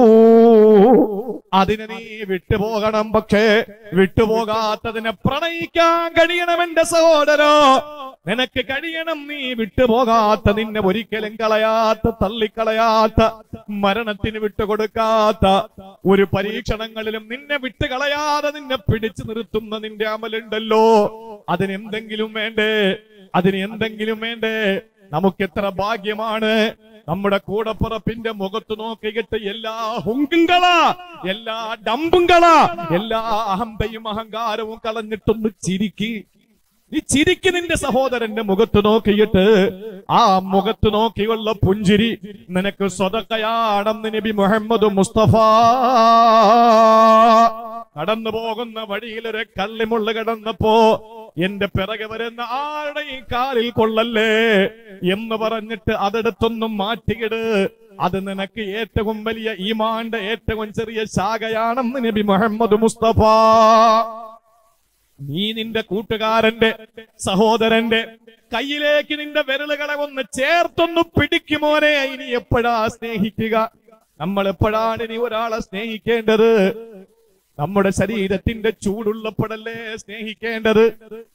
അതിനെ നീ വിട്ടുപോകണം പക്ഷേ വിട്ടുപോകാത്തതിനെ പ്രണയിക്കാൻ കഴിയണം എന്റെ സഹോദരോ നിനക്ക് കഴിയണം നീ വിട്ടുപോകാത്ത നിന്നെ ഒരിക്കലും കളയാത്ത തള്ളിക്കളയാത്ത മരണത്തിന് വിട്ടുകൊടുക്കാത്ത ഒരു പരീക്ഷണങ്ങളിലും നിന്നെ വിട്ടുകളയാതെ നിന്നെ പിടിച്ചു നിർത്തുന്ന നിന്റെ അമലുണ്ടല്ലോ അതിനെന്തെങ്കിലും വേണ്ടേ അതിന് എന്തെങ്കിലും വേണ്ടേ നമുക്ക് എത്ര ഭാഗ്യമാണ് നമ്മുടെ കൂടപ്പുറപ്പിന്റെ മുഖത്ത് നോക്കിയിട്ട് എല്ലാ ഹുങ്കുകളാ എല്ലാ ഡമ്പുകളാ എല്ലാ അഹന്തയും അഹങ്കാരവും കളഞ്ഞിട്ടൊന്ന് ചിരിക്കി നീ ചിരിക്ക് നിന്റെ സഹോദരന്റെ മുഖത്ത് നോക്കിയിട്ട് ആ മുഖത്ത് നോക്കിയുള്ള പുഞ്ചിരി നിനക്ക് സ്വതക്കയാണെന്ന് നബി മുഹമ്മദ് മുസ്തഫ കടന്നു പോകുന്ന വഴിയിൽ ഒരു കള്ളിമുള്ള കടന്നപ്പോ എന്റെ പിറകെ വരുന്ന ആരുടെയും കാലിൽ കൊള്ളല്ലേ എന്ന് പറഞ്ഞിട്ട് അതെടുത്തൊന്നും മാറ്റിയിട് അത് നിനക്ക് ഏറ്റവും വലിയ ഈമാന്റെ ഏറ്റവും ചെറിയ ശാഖയാണെന്ന് നബി മുഹമ്മദ് മുസ്തഫ നീ നിന്റെ കൂട്ടുകാരന്റെ സഹോദരന്റെ കയ്യിലേക്ക് നിന്റെ വിരലുകളെ ഒന്ന് ചേർത്തൊന്ന് പിടിക്കുമോനെ ഇനി എപ്പോഴാ സ്നേഹിക്കുക നമ്മൾ എപ്പോഴാണ് ഇനി ഒരാളെ സ്നേഹിക്കേണ്ടത് നമ്മുടെ ശരീരത്തിന്റെ ചൂടുള്ളപ്പോഴല്ലേ സ്നേഹിക്കേണ്ടത്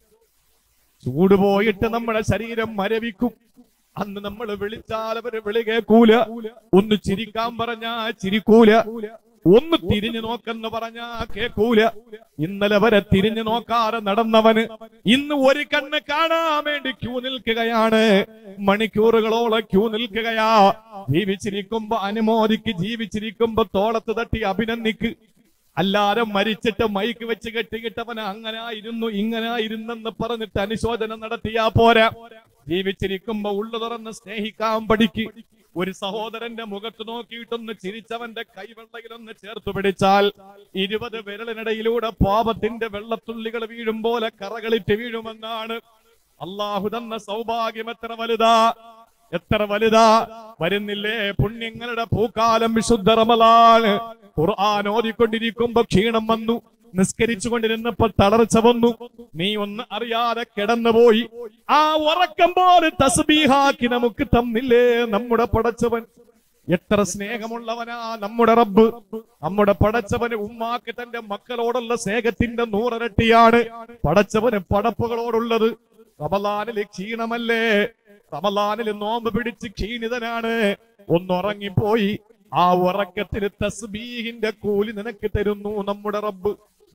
ചൂട് പോയിട്ട് നമ്മുടെ ശരീരം മരവിക്കും അന്ന് നമ്മൾ വിളിച്ചാൽ അവര് വിളി കേൾക്കൂല ഒന്ന് ചിരിക്കാൻ പറഞ്ഞാ ചിരിക്കൂല ഒന്ന് തിരിഞ്ഞു നോക്കെന്ന് പറഞ്ഞാ കേൾക്കൂല ഇന്നലെ വരെ തിരിഞ്ഞു നോക്കാതെ നടന്നവന് ഇന്ന് ഒരു കണ്ണ് കാണാൻ വേണ്ടി ക്യൂ നിൽക്കുകയാണ് മണിക്കൂറുകളോളം ക്യൂ നിൽക്കുകയാ ജീവിച്ചിരിക്കുമ്പോ അനുമോദിക്ക് ജീവിച്ചിരിക്കുമ്പോ തോളത്ത് തട്ടി അഭിനന്ദിക്ക് അല്ലാതെ മരിച്ചിട്ട് മൈക്ക് വെച്ച് കെട്ടിക്കിട്ടവന് അങ്ങനായിരുന്നു ഇങ്ങനായിരുന്നെന്ന് പറഞ്ഞിട്ട് അനുശോചനം നടത്തിയാ പോരാ ജീവിച്ചിരിക്കുമ്പോ ഉള്ളു തുറന്ന് സ്നേഹിക്കാൻ പഠിക്ക് ഒരു സഹോദരന്റെ മുഖത്ത് നോക്കിയിട്ടൊന്ന് ചിരിച്ചവന്റെ കൈവെള്ളയിലൊന്ന് ചേർത്ത് പിടിച്ചാൽ ഇരുപത് വിരലിനിടയിലൂടെ പാപത്തിന്റെ വെള്ളത്തുള്ളികൾ വീഴും പോലെ കറകളിട്ട് വീഴുമെന്നാണ് അള്ളാഹു തന്ന സൗഭാഗ്യം എത്ര വലുതാ എത്ര വലുതാ വരുന്നില്ലേ പുണ്യങ്ങളുടെ പൂക്കാലം വിശുദ്ധ റമലാന് ഖുർആൻ ഓതിക്കൊണ്ടിരിക്കുമ്പോ ക്ഷീണം വന്നു നിസ്കരിച്ചു കൊണ്ടിരുന്നപ്പോ തളർച്ച വന്നു നീ ഒന്ന് അറിയാതെ കിടന്നുപോയി ആ ഉറക്കം പോലെ തസ്ബീഹാക്കി നമുക്ക് തന്നില്ലേ നമ്മുടെ പടച്ചവൻ എത്ര സ്നേഹമുള്ളവനാ നമ്മുടെ റബ്ബ് നമ്മുടെ പടച്ചവന് ഉമ്മാക്ക് തന്റെ മക്കളോടുള്ള സ്നേഹത്തിന്റെ നൂറരട്ടിയാണ് പടച്ചവന് പടപ്പുകളോടുള്ളത് റമലാനിൽ ക്ഷീണമല്ലേ റമലാനിൽ നോമ്പ് പിടിച്ച് ക്ഷീണിതനാണ് ഒന്നുറങ്ങിപ്പോയി ആ ഉറക്കത്തിന് തസ്ബീഹിന്റെ കൂലി നിനക്ക് തരുന്നു നമ്മുടെ റബ്ബ്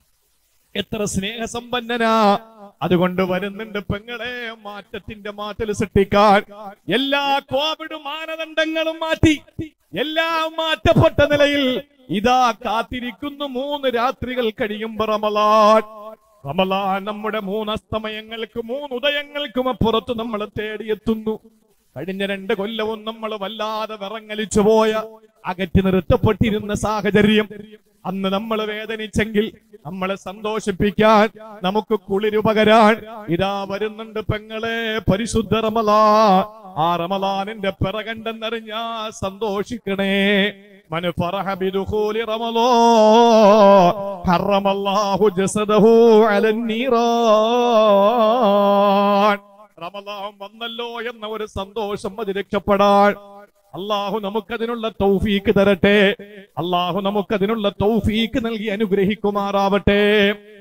എത്ര സ്നേഹസമ്പന്നനാ അതുകൊണ്ട് വരുന്നുണ്ട് പെങ്ങളെ മാറ്റത്തിന്റെ മാറ്റൽ സൃഷ്ടിക്കാൻ എല്ലാ കോവിഡ് മാനദണ്ഡങ്ങളും മാറ്റി എല്ലാം മാറ്റപ്പെട്ട നിലയിൽ ഇതാ കാത്തിരിക്കുന്നു മൂന്ന് രാത്രികൾ കഴിയുമ്പോ റമലാൻ റമലാൻ നമ്മുടെ മൂന്നസ്തമയങ്ങൾക്ക് മൂന്ന് ഉദയങ്ങൾക്കും അപ്പുറത്ത് നമ്മൾ തേടിയെത്തുന്നു കഴിഞ്ഞ രണ്ട് കൊല്ലവും നമ്മൾ വല്ലാതെ വിറങ്ങലിച്ചു പോയ അകറ്റി നിർത്തപ്പെട്ടിരുന്ന സാഹചര്യം അന്ന് നമ്മൾ വേദനിച്ചെങ്കിൽ നമ്മളെ സന്തോഷിപ്പിക്കാൻ നമുക്ക് കുളിരു പകരാൻ ഇതാ വരുന്നുണ്ട് പെങ്ങളെ പരിശുദ്ധ റമലാ ആ റമലാനിന്റെ പിറകണ്ടെന്നറിഞ്ഞാ സന്തോഷിക്കണേ من فرح بدخول رمضان حرم الله جسده على النيران റമദാൻ വന്നല്ലോ എന്ന ഒരു സന്തോഷം അത് രക്ഷപ്പെടാൻ അള്ളാഹു നമുക്കതിനുള്ള തൗഫീക്ക് തരട്ടെ അള്ളാഹു നമുക്കതിനുള്ള തൗഫീക്ക് നൽകി അനുഗ്രഹിക്കുമാറാവട്ടെ